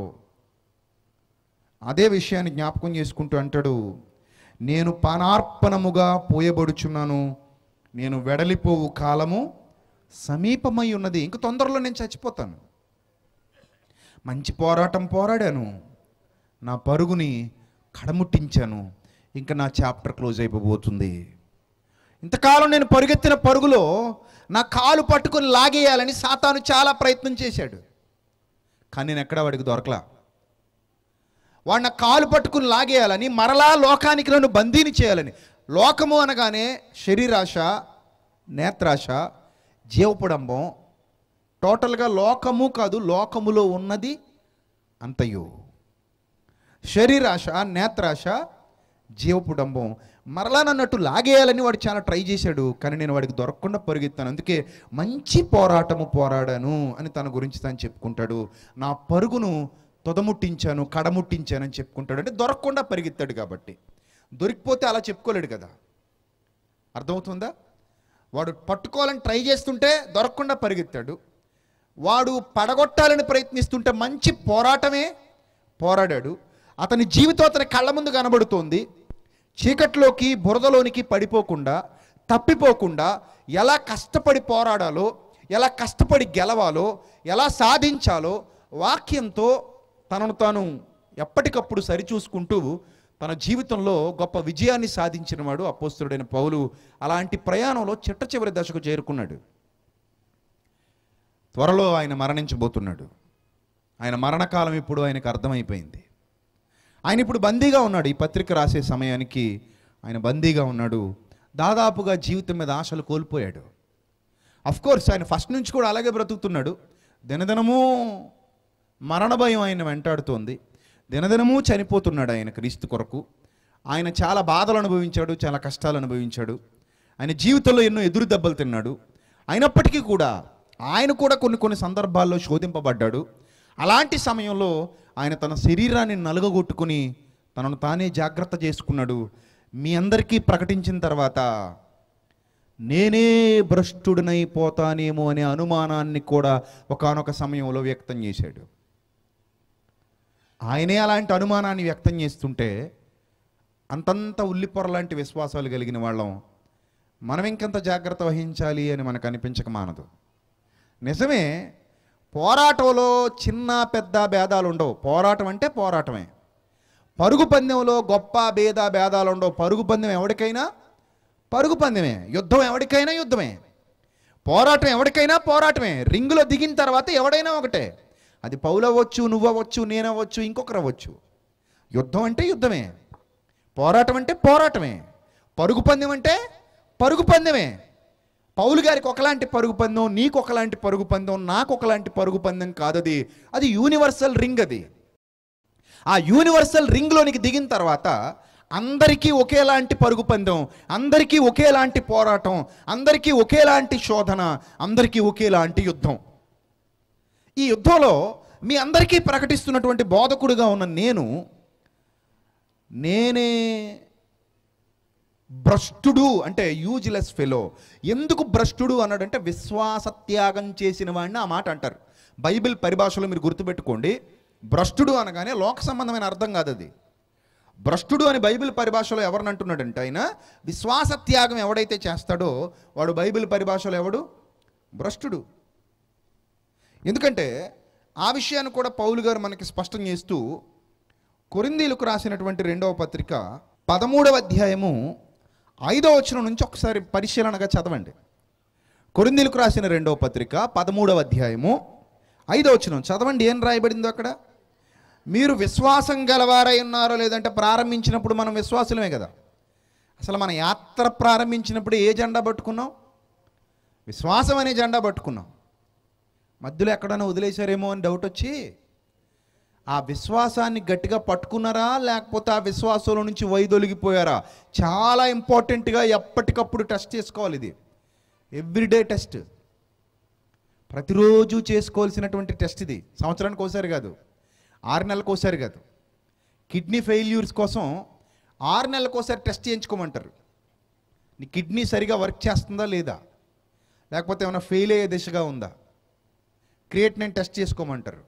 అదే విషయాన్ని జ్ఞాపకం చేసుకుంటూ అంటాడు నేను పానార్పణముగా పోయబడుచున్నాను నేను వెడలిపోవు కాలము సమీపమై ఉన్నది ఇంక తొందరలో నేను చచ్చిపోతాను మంచి పోరాటం పోరాడాను నా పరుగుని కడముట్టించాను ఇంకా నా చాప్టర్ క్లోజ్ అయిపోబోతుంది ఇంతకాలం నేను పరుగెత్తిన పరుగులో నా కాలు పట్టుకొని లాగేయాలని సాతాను చాలా ప్రయత్నం చేశాడు కానీ నేను ఎక్కడ వాడికి దొరకలా వాడిని కాలు పట్టుకుని లాగేయాలని మరలా లోకానికి నన్ను బందీని చేయాలని లోకము అనగానే శరీరాశ నేత్రాశ జీవపుడంబం టోటల్గా లోకము కాదు లోకములో ఉన్నది అంతయు శరీరాశ నేత్రాశ జీవపుడంబం మరలా నన్నట్టు లాగేయాలని వాడు చాలా ట్రై చేశాడు కానీ నేను వాడికి దొరకకుండా పరిగెత్తాను అందుకే మంచి పోరాటము పోరాడాను అని తన గురించి తను చెప్పుకుంటాడు నా పరుగును తొదముట్టించాను కడముట్టించాను అని చెప్పుకుంటాడు అంటే దొరకకుండా పరిగెత్తాడు కాబట్టి దొరికిపోతే అలా చెప్పుకోలేడు కదా అర్థమవుతుందా వాడు పట్టుకోవాలని ట్రై చేస్తుంటే దొరకకుండా పరిగెత్తాడు వాడు పడగొట్టాలని ప్రయత్నిస్తుంటే మంచి పోరాటమే పోరాడాడు అతని జీవితం అతని కళ్ళ ముందు కనబడుతోంది చీకట్లోకి బురదలోనికి పడిపోకుండా తప్పిపోకుండా ఎలా కష్టపడి పోరాడాలో ఎలా కష్టపడి గెలవాలో ఎలా సాధించాలో వాక్యంతో తనను తాను ఎప్పటికప్పుడు సరిచూసుకుంటూ తన జీవితంలో గొప్ప విజయాన్ని సాధించిన వాడు అపోస్తుడైన పౌలు అలాంటి ప్రయాణంలో చిట్ట చివరి దశకు చేరుకున్నాడు త్వరలో ఆయన మరణించబోతున్నాడు ఆయన మరణకాలం ఇప్పుడు ఆయనకు అర్థమైపోయింది ఆయన ఇప్పుడు బందీగా ఉన్నాడు ఈ పత్రిక రాసే సమయానికి ఆయన బందీగా ఉన్నాడు దాదాపుగా జీవితం మీద ఆశలు కోల్పోయాడు కోర్స్ ఆయన ఫస్ట్ నుంచి కూడా అలాగే బ్రతుకుతున్నాడు దినదినము మరణ భయం ఆయన వెంటాడుతోంది దినదినము చనిపోతున్నాడు ఆయన క్రీస్తు కొరకు ఆయన చాలా బాధలు అనుభవించాడు చాలా కష్టాలు అనుభవించాడు ఆయన జీవితంలో ఎన్నో ఎదురు దెబ్బలు తిన్నాడు అయినప్పటికీ కూడా ఆయన కూడా కొన్ని కొన్ని సందర్భాల్లో శోధింపబడ్డాడు అలాంటి సమయంలో ఆయన తన శరీరాన్ని నలుగగొట్టుకుని తనను తానే జాగ్రత్త చేసుకున్నాడు మీ అందరికీ ప్రకటించిన తర్వాత నేనే భ్రష్టుడినైపోతానేమో అనే అనుమానాన్ని కూడా ఒకానొక సమయంలో వ్యక్తం చేశాడు ఆయనే అలాంటి అనుమానాన్ని వ్యక్తం చేస్తుంటే అంతంత ఉల్లిపొర లాంటి విశ్వాసాలు కలిగిన వాళ్ళం మనం ఇంకెంత జాగ్రత్త వహించాలి అని మనకు అనిపించక మానదు నిజమే పోరాటంలో చిన్న పెద్ద భేదాలు ఉండవు పోరాటం అంటే పోరాటమే పరుగు పందెంలో గొప్ప భేద భేదాలు ఉండవు పరుగు పందెం ఎవరికైనా పరుగు పందెమే యుద్ధం ఎవరికైనా యుద్ధమే పోరాటం ఎవరికైనా పోరాటమే రింగులో దిగిన తర్వాత ఎవడైనా ఒకటే అది పౌలవ్వచ్చు నువ్వవచ్చు నేనవ్వచ్చు ఇంకొకరు అవ్వచ్చు యుద్ధం అంటే యుద్ధమే పోరాటం అంటే పోరాటమే పరుగు పందెం అంటే పరుగు పందెమే పౌలు గారికి ఒకలాంటి పరుగు పందెం నీకు ఒకలాంటి పరుగు పందెం నాకు ఒకలాంటి పరుగు పందెం కాదది అది యూనివర్సల్ రింగ్ అది ఆ యూనివర్సల్ రింగ్లోనికి దిగిన తర్వాత అందరికీ ఒకేలాంటి పరుగు పందెం అందరికీ ఒకేలాంటి పోరాటం అందరికీ ఒకేలాంటి శోధన అందరికీ ఒకేలాంటి యుద్ధం ఈ యుద్ధంలో మీ అందరికీ ప్రకటిస్తున్నటువంటి బోధకుడుగా ఉన్న నేను నేనే భ్రష్టుడు అంటే యూజ్లెస్ ఫెలో ఎందుకు భ్రష్టుడు అన్నాడంటే విశ్వాస త్యాగం చేసిన వాడిని ఆ మాట అంటారు బైబిల్ పరిభాషలో మీరు గుర్తుపెట్టుకోండి భ్రష్టుడు అనగానే లోక సంబంధమైన అర్థం కాదు అది భ్రష్టుడు అని బైబిల్ పరిభాషలో ఎవరిని అంటున్నాడంటే ఆయన విశ్వాస త్యాగం ఎవడైతే చేస్తాడో వాడు బైబిల్ పరిభాషలో ఎవడు భ్రష్టుడు ఎందుకంటే ఆ విషయాన్ని కూడా పౌలు గారు మనకి స్పష్టం చేస్తూ కొరిందీలకు రాసినటువంటి రెండవ పత్రిక పదమూడవ అధ్యాయము ఐదవ వచనం నుంచి ఒకసారి పరిశీలనగా చదవండి కొరిందీలకు రాసిన రెండవ పత్రిక పదమూడవ అధ్యాయము ఐదవ వచనం చదవండి ఏం రాయబడిందో అక్కడ మీరు విశ్వాసం గలవారై ఉన్నారో లేదంటే ప్రారంభించినప్పుడు మనం విశ్వాసులమే కదా అసలు మన యాత్ర ప్రారంభించినప్పుడు ఏ జెండా పట్టుకున్నాం విశ్వాసం అనే జెండా పట్టుకున్నాం మధ్యలో ఎక్కడైనా వదిలేశారేమో అని డౌట్ వచ్చి ఆ విశ్వాసాన్ని గట్టిగా పట్టుకున్నారా లేకపోతే ఆ విశ్వాసంలో నుంచి వైదొలిగిపోయారా చాలా ఇంపార్టెంట్గా ఎప్పటికప్పుడు టెస్ట్ చేసుకోవాలి ఇది ఎవ్రీడే టెస్ట్ ప్రతిరోజు చేసుకోవాల్సినటువంటి టెస్ట్ ఇది సంవత్సరానికి ఒకసారి కాదు ఆరు నెలలకు ఒకసారి కాదు కిడ్నీ ఫెయిల్యూర్స్ కోసం ఆరు నెలలకు ఒకసారి టెస్ట్ చేయించుకోమంటారు నీ కిడ్నీ సరిగా వర్క్ చేస్తుందా లేదా లేకపోతే ఏమైనా ఫెయిల్ అయ్యే దిశగా ఉందా క్రియేటినిన్ టెస్ట్ చేసుకోమంటారు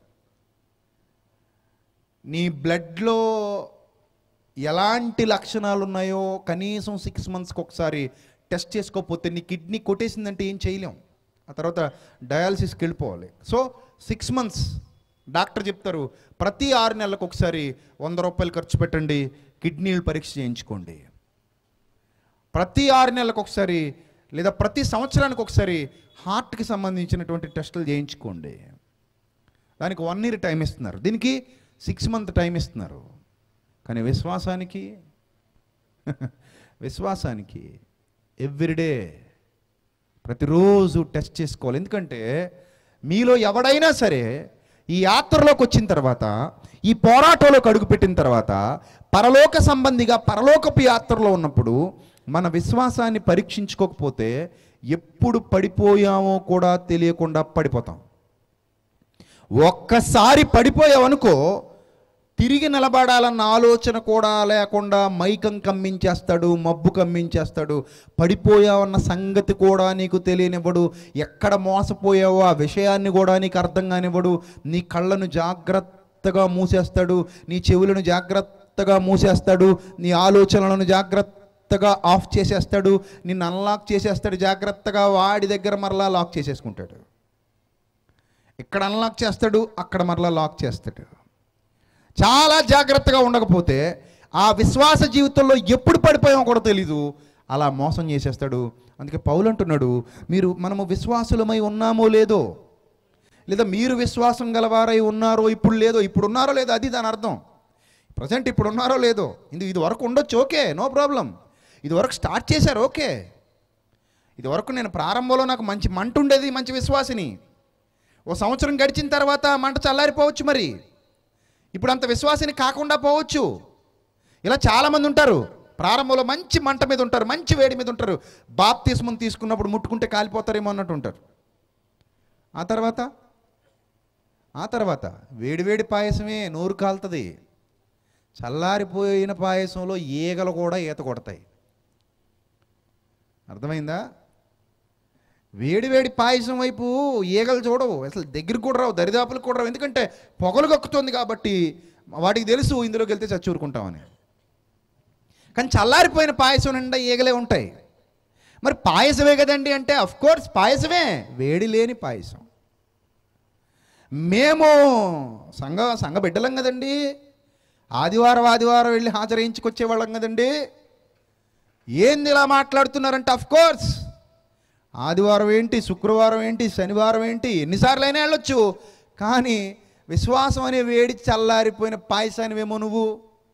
నీ బ్లడ్లో ఎలాంటి లక్షణాలు ఉన్నాయో కనీసం సిక్స్ మంత్స్కి ఒకసారి టెస్ట్ చేసుకోకపోతే నీ కిడ్నీ కొట్టేసిందంటే ఏం చేయలేం ఆ తర్వాత డయాలసిస్కి వెళ్ళిపోవాలి సో సిక్స్ మంత్స్ డాక్టర్ చెప్తారు ప్రతి ఆరు నెలలకు ఒకసారి వంద రూపాయలు ఖర్చు పెట్టండి కిడ్నీలు పరీక్ష చేయించుకోండి ప్రతి ఆరు నెలలకు ఒకసారి లేదా ప్రతి సంవత్సరానికి ఒకసారి హార్ట్కి సంబంధించినటువంటి టెస్టులు చేయించుకోండి దానికి వన్ ఇయర్ టైం ఇస్తున్నారు దీనికి సిక్స్ మంత్ టైం ఇస్తున్నారు కానీ విశ్వాసానికి విశ్వాసానికి ఎవ్రీడే ప్రతిరోజు టెస్ట్ చేసుకోవాలి ఎందుకంటే మీలో ఎవడైనా సరే ఈ యాత్రలోకి వచ్చిన తర్వాత ఈ పోరాటంలోకి అడుగుపెట్టిన తర్వాత పరలోక సంబంధిగా పరలోకపు యాత్రలో ఉన్నప్పుడు మన విశ్వాసాన్ని పరీక్షించుకోకపోతే ఎప్పుడు పడిపోయామో కూడా తెలియకుండా పడిపోతాం ఒక్కసారి పడిపోయావనుకో తిరిగి నిలబడాలన్న ఆలోచన కూడా లేకుండా మైకం కమ్మించేస్తాడు మబ్బు కమ్మించేస్తాడు పడిపోయావన్న సంగతి కూడా నీకు తెలియనివ్వడు ఎక్కడ మోసపోయావో ఆ విషయాన్ని కూడా నీకు అర్థం కానివ్వడు నీ కళ్ళను జాగ్రత్తగా మూసేస్తాడు నీ చెవులను జాగ్రత్తగా మూసేస్తాడు నీ ఆలోచనలను జాగ్రత్తగా ఆఫ్ చేసేస్తాడు నిన్ను అన్లాక్ చేసేస్తాడు జాగ్రత్తగా వాడి దగ్గర మరలా లాక్ చేసేసుకుంటాడు ఇక్కడ అన్లాక్ చేస్తాడు అక్కడ మరలా లాక్ చేస్తాడు చాలా జాగ్రత్తగా ఉండకపోతే ఆ విశ్వాస జీవితంలో ఎప్పుడు పడిపోయామో కూడా తెలీదు అలా మోసం చేసేస్తాడు అందుకే పౌలు అంటున్నాడు మీరు మనము విశ్వాసులమై ఉన్నామో లేదో లేదా మీరు విశ్వాసం గలవారై ఉన్నారో ఇప్పుడు లేదో ఇప్పుడు ఉన్నారో లేదో అది దాని అర్థం ప్రజెంట్ ఇప్పుడు ఉన్నారో లేదో ఇది ఇది వరకు ఉండొచ్చు ఓకే నో ప్రాబ్లం ఇది వరకు స్టార్ట్ చేశారు ఓకే ఇది వరకు నేను ప్రారంభంలో నాకు మంచి మంట ఉండేది మంచి విశ్వాసిని ఓ సంవత్సరం గడిచిన తర్వాత ఆ మంట చల్లారిపోవచ్చు మరి ఇప్పుడు అంత విశ్వాసిని కాకుండా పోవచ్చు ఇలా చాలామంది ఉంటారు ప్రారంభంలో మంచి మంట మీద ఉంటారు మంచి వేడి మీద ఉంటారు బాప్తిస్మం తీసుకున్నప్పుడు ముట్టుకుంటే కాలిపోతారేమో అన్నట్టు ఉంటారు ఆ తర్వాత ఆ తర్వాత వేడివేడి పాయసమే నోరు కాలుతుంది చల్లారిపోయిన పాయసంలో ఈగలు కూడా ఈత కొడతాయి అర్థమైందా వేడి వేడి పాయసం వైపు ఈగలు చూడవు అసలు దగ్గరికి కూడా రావు దరిదాపులకు కూడా రావు ఎందుకంటే పొగలు కక్కుతుంది కాబట్టి వాటికి తెలుసు ఇందులోకి వెళ్తే చచ్చూరుకుంటామని కానీ చల్లారిపోయిన పాయసం నిండా ఈగలే ఉంటాయి మరి పాయసమే కదండి అంటే అఫ్ కోర్స్ పాయసమే వేడి లేని పాయసం మేము సంఘ సంఘ బిడ్డలం కదండి ఆదివారం ఆదివారం వెళ్ళి హాజరించుకొచ్చే వాళ్ళం కదండి ఏంది ఇలా మాట్లాడుతున్నారంటే అఫ్ కోర్స్ ఆదివారం ఏంటి శుక్రవారం ఏంటి శనివారం ఏంటి ఎన్నిసార్లు అయినా వెళ్ళొచ్చు కానీ విశ్వాసం అనే వేడి చల్లారిపోయిన పాయసానివేమో నువ్వు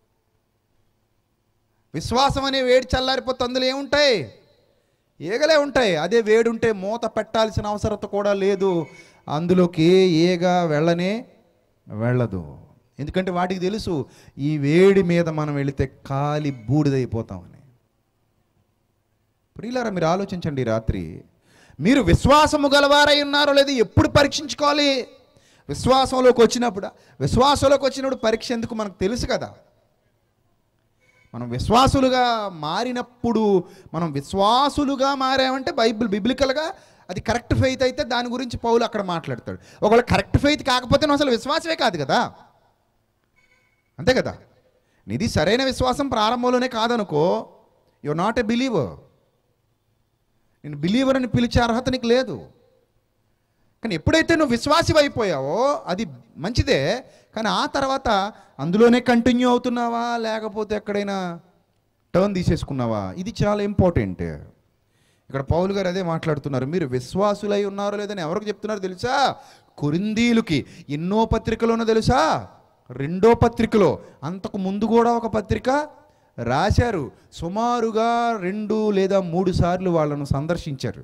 విశ్వాసం అనే వేడి చల్లారిపోతే అందులో ఏముంటాయి ఈగలే ఉంటాయి అదే వేడి ఉంటే మూత పెట్టాల్సిన అవసరత కూడా లేదు అందులోకి ఈగ వెళ్ళనే వెళ్ళదు ఎందుకంటే వాటికి తెలుసు ఈ వేడి మీద మనం వెళితే కాలి బూడిదైపోతామని ప్రియులారా మీరు ఆలోచించండి ఈ రాత్రి మీరు విశ్వాసము గలవారై ఉన్నారో లేదు ఎప్పుడు పరీక్షించుకోవాలి విశ్వాసంలోకి వచ్చినప్పుడు విశ్వాసంలోకి వచ్చినప్పుడు పరీక్ష ఎందుకు మనకు తెలుసు కదా మనం విశ్వాసులుగా మారినప్పుడు మనం విశ్వాసులుగా మారామంటే బైబిల్ బిబ్లికల్గా అది కరెక్ట్ ఫెయిత్ అయితే దాని గురించి పౌలు అక్కడ మాట్లాడతాడు ఒకవేళ కరెక్ట్ ఫెయిత్ కాకపోతే నువ్వు అసలు విశ్వాసమే కాదు కదా అంతే కదా నీది సరైన విశ్వాసం ప్రారంభంలోనే కాదనుకో యు నాట్ ఎ బిలీవర్ నేను బిలీవర్ అని పిలిచే అర్హత నీకు లేదు కానీ ఎప్పుడైతే నువ్వు విశ్వాసి అయిపోయావో అది మంచిదే కానీ ఆ తర్వాత అందులోనే కంటిన్యూ అవుతున్నావా లేకపోతే ఎక్కడైనా టర్న్ తీసేసుకున్నావా ఇది చాలా ఇంపార్టెంట్ ఇక్కడ పౌలు గారు అదే మాట్లాడుతున్నారు మీరు విశ్వాసులై ఉన్నారో లేదని ఎవరికి చెప్తున్నారు తెలుసా కొరిందీలుకి ఎన్నో పత్రికలోనో తెలుసా రెండో పత్రికలో అంతకు ముందు కూడా ఒక పత్రిక రాశారు సుమారుగా రెండు లేదా మూడు సార్లు వాళ్ళను సందర్శించారు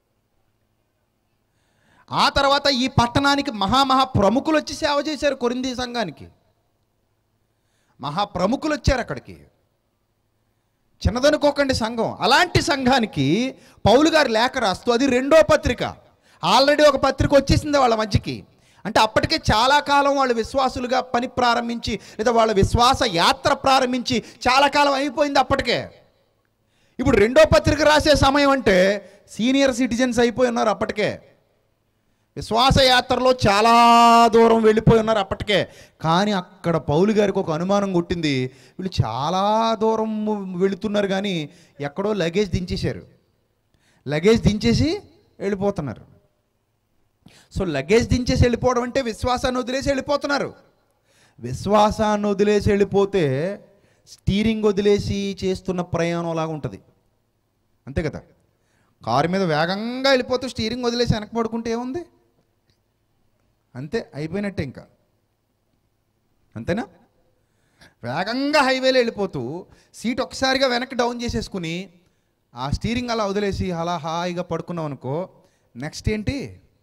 ఆ తర్వాత ఈ పట్టణానికి మహామహా ప్రముఖులు వచ్చి సేవ చేశారు కొరింది సంఘానికి మహా ప్రముఖులు వచ్చారు అక్కడికి చిన్నదనుకోకండి సంఘం అలాంటి సంఘానికి పౌలు గారు లేఖ రాస్తూ అది రెండో పత్రిక ఆల్రెడీ ఒక పత్రిక వచ్చేసింది వాళ్ళ మధ్యకి అంటే అప్పటికే చాలా కాలం వాళ్ళు విశ్వాసులుగా పని ప్రారంభించి లేదా వాళ్ళ విశ్వాస యాత్ర ప్రారంభించి చాలా కాలం అయిపోయింది అప్పటికే ఇప్పుడు రెండో పత్రిక రాసే సమయం అంటే సీనియర్ సిటిజన్స్ అయిపోయి ఉన్నారు అప్పటికే విశ్వాస యాత్రలో చాలా దూరం వెళ్ళిపోయి ఉన్నారు అప్పటికే కానీ అక్కడ పౌలు గారికి ఒక అనుమానం కొట్టింది వీళ్ళు చాలా దూరం వెళుతున్నారు కానీ ఎక్కడో లగేజ్ దించేశారు లగేజ్ దించేసి వెళ్ళిపోతున్నారు సో లగేజ్ దించేసి వెళ్ళిపోవడం అంటే విశ్వాసాన్ని వదిలేసి వెళ్ళిపోతున్నారు విశ్వాసాన్ని వదిలేసి వెళ్ళిపోతే స్టీరింగ్ వదిలేసి చేస్తున్న ప్రయాణం లాగా ఉంటుంది అంతే కదా కారు మీద వేగంగా వెళ్ళిపోతూ స్టీరింగ్ వదిలేసి వెనక పడుకుంటే ఏముంది అంతే అయిపోయినట్టే ఇంకా అంతేనా వేగంగా హైవేలో వెళ్ళిపోతూ సీట్ ఒకసారిగా వెనక్కి డౌన్ చేసేసుకుని ఆ స్టీరింగ్ అలా వదిలేసి అలా హాయిగా పడుకున్నాం అనుకో నెక్స్ట్ ఏంటి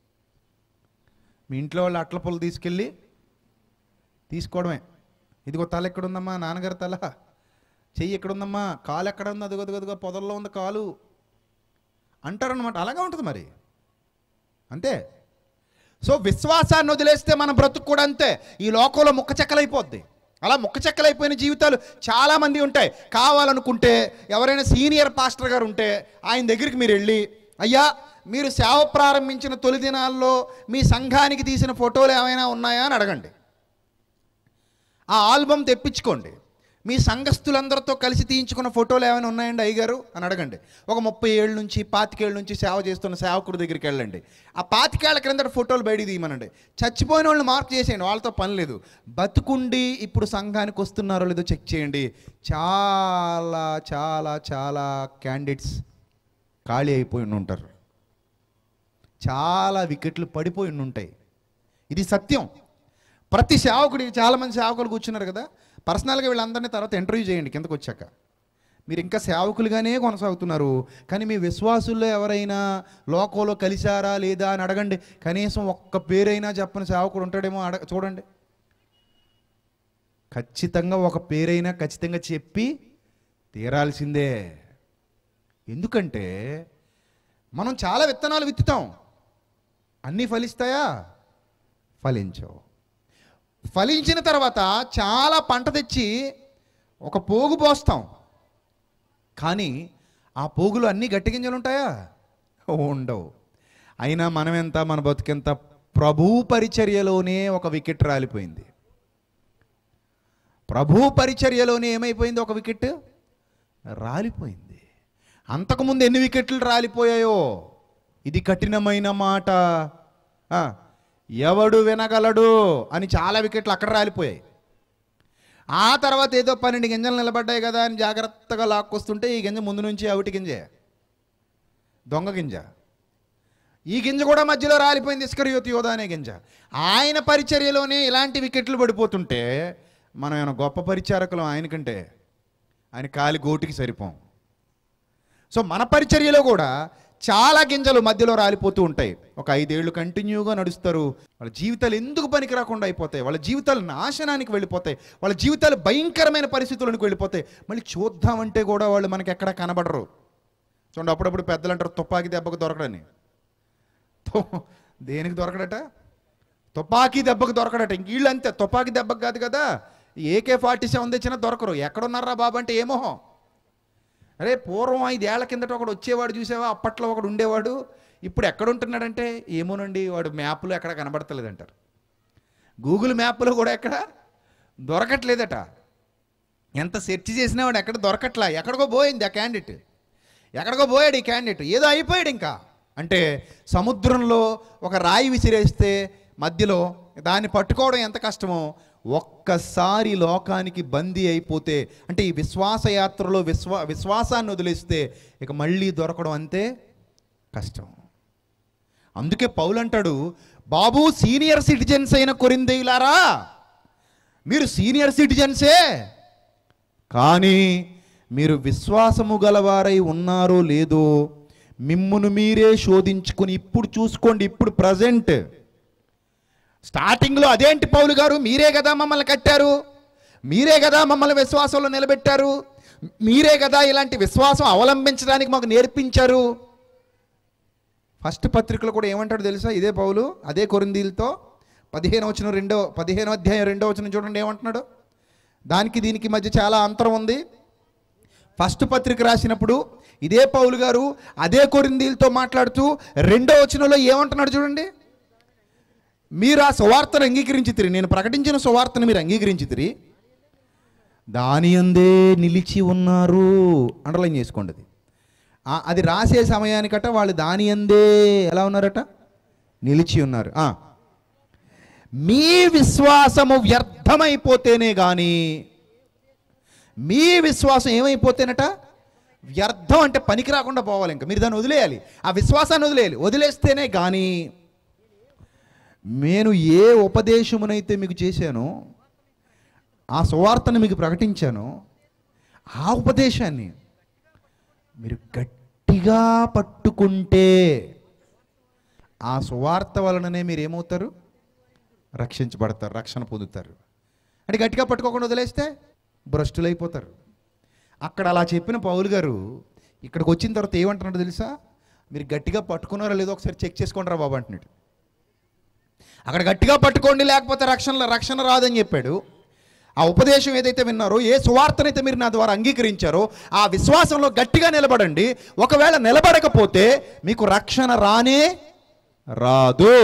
మీ ఇంట్లో వాళ్ళు అట్ల పొలు తీసుకెళ్ళి తీసుకోవడమే ఇదిగో తల ఎక్కడుందమ్మా నాన్నగారి తల చెయ్యి ఎక్కడుందమ్మా కాలు ఎక్కడ ఉంది అదిగో అదిగో అదిగో పొదల్లో ఉంది కాలు అంటారనమాట అలాగే ఉంటుంది మరి అంతే సో విశ్వాసాన్ని వదిలేస్తే మన బ్రతుకు కూడా అంతే ఈ లోకంలో ముక్క చెక్కలైపోద్ది అలా ముక్క చెక్కలైపోయిన జీవితాలు చాలామంది ఉంటాయి కావాలనుకుంటే ఎవరైనా సీనియర్ పాస్టర్ గారు ఉంటే ఆయన దగ్గరికి మీరు వెళ్ళి అయ్యా మీరు సేవ ప్రారంభించిన తొలి దినాల్లో మీ సంఘానికి తీసిన ఫోటోలు ఏమైనా ఉన్నాయా అని అడగండి ఆ ఆల్బమ్ తెప్పించుకోండి మీ సంఘస్థులందరితో కలిసి తీయించుకున్న ఫోటోలు ఏమైనా ఉన్నాయండి అయ్యగారు అని అడగండి ఒక ముప్పై ఏళ్ళ నుంచి పాతికేళ్ళ నుంచి సేవ చేస్తున్న సేవకుడి దగ్గరికి వెళ్ళండి ఆ పాతికేళ్ల క్రిందట ఫోటోలు బయట తీయమనండి చచ్చిపోయిన వాళ్ళని మార్క్ చేసేయండి వాళ్ళతో పని లేదు బతుకుండి ఇప్పుడు సంఘానికి వస్తున్నారో లేదో చెక్ చేయండి చాలా చాలా చాలా క్యాండిడేట్స్ ఖాళీ అయిపోయి ఉండి ఉంటారు చాలా వికెట్లు పడిపోయి ఉండి ఉంటాయి ఇది సత్యం ప్రతి సేవకుడికి చాలామంది సేవకులు కూర్చున్నారు కదా పర్సనల్గా వీళ్ళందరినీ తర్వాత ఇంటర్వ్యూ చేయండి కిందకు వచ్చాక మీరు ఇంకా సేవకులుగానే కొనసాగుతున్నారు కానీ మీ విశ్వాసుల్లో ఎవరైనా లోకంలో కలిశారా లేదా అని అడగండి కనీసం ఒక్క పేరైనా చెప్పని సేవకుడు ఉంటాడేమో అడగ చూడండి ఖచ్చితంగా ఒక పేరైనా ఖచ్చితంగా చెప్పి తీరాల్సిందే ఎందుకంటే మనం చాలా విత్తనాలు విత్తుతాం అన్నీ ఫలిస్తాయా ఫలించవు ఫలించిన తర్వాత చాలా పంట తెచ్చి ఒక పోగు పోస్తాం కానీ ఆ పోగులు అన్నీ గట్టి గింజలు ఉంటాయా ఉండవు అయినా మనమెంత మన బతుకెంత ప్రభు పరిచర్యలోనే ఒక వికెట్ రాలిపోయింది ప్రభు పరిచర్యలోనే ఏమైపోయింది ఒక వికెట్ రాలిపోయింది అంతకుముందు ఎన్ని వికెట్లు రాలిపోయాయో ఇది కఠినమైన మాట ఆ, ఎవడు వినగలడు అని చాలా వికెట్లు అక్కడ రాలిపోయాయి ఆ తర్వాత ఏదో పన్నెండు గింజలు నిలబడ్డాయి కదా అని జాగ్రత్తగా లాక్కొస్తుంటే ఈ గింజ ముందు నుంచి అవిటి గింజే దొంగ గింజ ఈ గింజ కూడా మధ్యలో రాలిపోయింది ఇస్కరియోతి యోధ అనే గింజ ఆయన పరిచర్యలోనే ఇలాంటి వికెట్లు పడిపోతుంటే మనం ఏమైనా గొప్ప పరిచారకులం ఆయనకంటే ఆయన కాలి గోటికి సరిపోం సో మన పరిచర్యలో కూడా చాలా గింజలు మధ్యలో రాలిపోతూ ఉంటాయి ఒక ఐదేళ్లు కంటిన్యూగా నడుస్తారు వాళ్ళ జీవితాలు ఎందుకు పనికి రాకుండా అయిపోతాయి వాళ్ళ జీవితాలు నాశనానికి వెళ్ళిపోతాయి వాళ్ళ జీవితాలు భయంకరమైన పరిస్థితులకు వెళ్ళిపోతాయి మళ్ళీ చూద్దామంటే కూడా వాళ్ళు మనకి ఎక్కడ కనబడరు చూడండి అప్పుడప్పుడు పెద్దలు అంటారు తుపాకీ దెబ్బకు దొరకడని తో- దేనికి దొరకడట తుపాకీ దెబ్బకు దొరకడట ఇంక వీళ్ళు అంతే తుపాకీ దెబ్బకు కాదు కదా ఏకే ఫార్టీ సెవెన్ తెచ్చినా దొరకరు ఎక్కడున్నారా బాబు అంటే ఏమోహం అరే పూర్వం ఐదేళ్ల కిందట ఒకడు వచ్చేవాడు చూసావా అప్పట్లో ఒకడు ఉండేవాడు ఇప్పుడు ఎక్కడ ఉంటున్నాడంటే ఏమోనండి వాడు మ్యాప్లో ఎక్కడ కనబడతలేదు అంటారు గూగుల్ మ్యాప్లో కూడా ఎక్కడ దొరకట్లేదట ఎంత సెర్చ్ చేసినా వాడు ఎక్కడ దొరకట్లా ఎక్కడికో పోయింది ఆ క్యాండిడేట్ ఎక్కడికో పోయాడు ఈ క్యాండిడేట్ ఏదో అయిపోయాడు ఇంకా అంటే సముద్రంలో ఒక రాయి విసిరేస్తే మధ్యలో దాన్ని పట్టుకోవడం ఎంత కష్టమో ఒక్కసారి లోకానికి బందీ అయిపోతే అంటే ఈ విశ్వాస యాత్రలో విశ్వా విశ్వాసాన్ని వదిలేస్తే ఇక మళ్ళీ దొరకడం అంతే కష్టం అందుకే పౌలు అంటాడు బాబు సీనియర్ సిటిజన్స్ అయిన కొరిందేయులారా మీరు సీనియర్ సిటిజన్సే కానీ మీరు విశ్వాసము గలవారై ఉన్నారో లేదో మిమ్మును మీరే శోధించుకుని ఇప్పుడు చూసుకోండి ఇప్పుడు ప్రజెంట్ స్టార్టింగ్లో అదేంటి పౌలు గారు మీరే కదా మమ్మల్ని కట్టారు మీరే కదా మమ్మల్ని విశ్వాసంలో నిలబెట్టారు మీరే కదా ఇలాంటి విశ్వాసం అవలంబించడానికి మాకు నేర్పించారు ఫస్ట్ పత్రికలో కూడా ఏమంటాడు తెలుసా ఇదే పౌలు అదే కొరిందీలతో పదిహేను వచ్చిన రెండో పదిహేను అధ్యాయం రెండో వచ్చిన చూడండి ఏమంటున్నాడు దానికి దీనికి మధ్య చాలా అంతరం ఉంది ఫస్ట్ పత్రిక రాసినప్పుడు ఇదే పౌలు గారు అదే కొరిందీలతో మాట్లాడుతూ రెండో వచనంలో ఏమంటున్నాడు చూడండి మీరు ఆ సువార్తను అంగీకరించితిరి నేను ప్రకటించిన సువార్తను మీరు అంగీకరించితిరి దాని అందే నిలిచి ఉన్నారు అండర్లైన్ చేసుకోండి అది ఆ- అది రాసే సమయానికట వాళ్ళు దాని అందే ఎలా ఉన్నారట నిలిచి ఉన్నారు ఆ. మీ విశ్వాసము వ్యర్థమైపోతేనే కానీ మీ విశ్వాసం ఏమైపోతేనట వ్యర్థం అంటే పనికి రాకుండా పోవాలి ఇంకా మీరు దాన్ని వదిలేయాలి ఆ విశ్వాసాన్ని వదిలేయాలి వదిలేస్తేనే కానీ నేను ఏ ఉపదేశమునైతే మీకు చేశానో ఆ సువార్తను మీకు ప్రకటించానో ఆ ఉపదేశాన్ని మీరు గట్టిగా పట్టుకుంటే ఆ సువార్త వలననే మీరు ఏమవుతారు రక్షించబడతారు రక్షణ పొందుతారు అంటే గట్టిగా పట్టుకోకుండా వదిలేస్తే భ్రష్టులైపోతారు అక్కడ అలా చెప్పిన పౌలు గారు ఇక్కడికి వచ్చిన తర్వాత ఏమంటున్నాడు తెలుసా మీరు గట్టిగా పట్టుకున్నారో లేదో ఒకసారి చెక్ చేసుకోండి రా బాబు అంటున్నాడు అక్కడ గట్టిగా పట్టుకోండి లేకపోతే రక్షణ రక్షణ రాదని చెప్పాడు ఆ ఉపదేశం ఏదైతే విన్నారో ఏ సువార్తనైతే మీరు నా ద్వారా అంగీకరించారో ఆ విశ్వాసంలో గట్టిగా నిలబడండి ఒకవేళ నిలబడకపోతే మీకు రక్షణ రానే రాదు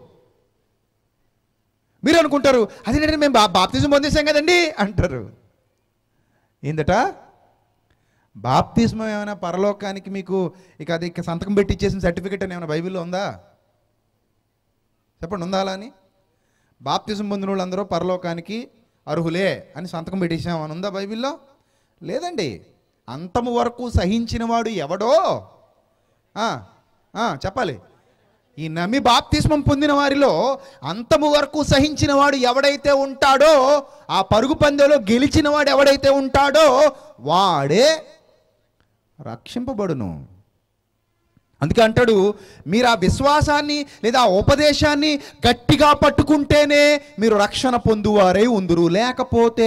మీరు అనుకుంటారు అదేంటంటే మేము బా బాప్తిజం పొందేశాం కదండి అంటారు ఏందట బాప్తిజం ఏమైనా పరలోకానికి మీకు ఇక అది ఇక సంతకం పెట్టి ఇచ్చేసిన సర్టిఫికెట్ అని ఏమైనా బైబిల్లో ఉందా చెప్పండి ఉందా అలా అని బాప్తిజం పొందిన వాళ్ళందరూ పరలోకానికి అర్హులే అని సంతకం పెట్టేసాం అని ఉందా బైబిల్లో లేదండి అంతము వరకు సహించినవాడు ఎవడో ఆ, ఆ, చెప్పాలి ఈ నమ్మి బాప్తిస్మం పొందిన వారిలో అంతము వరకు సహించిన వాడు ఎవడైతే ఉంటాడో ఆ పరుగు పందెలో గెలిచిన వాడు ఎవడైతే ఉంటాడో వాడే రక్షింపబడును అందుకే అంటాడు మీరు ఆ విశ్వాసాన్ని లేదా ఆ ఉపదేశాన్ని గట్టిగా పట్టుకుంటేనే మీరు రక్షణ పొందువారై ఉందురు లేకపోతే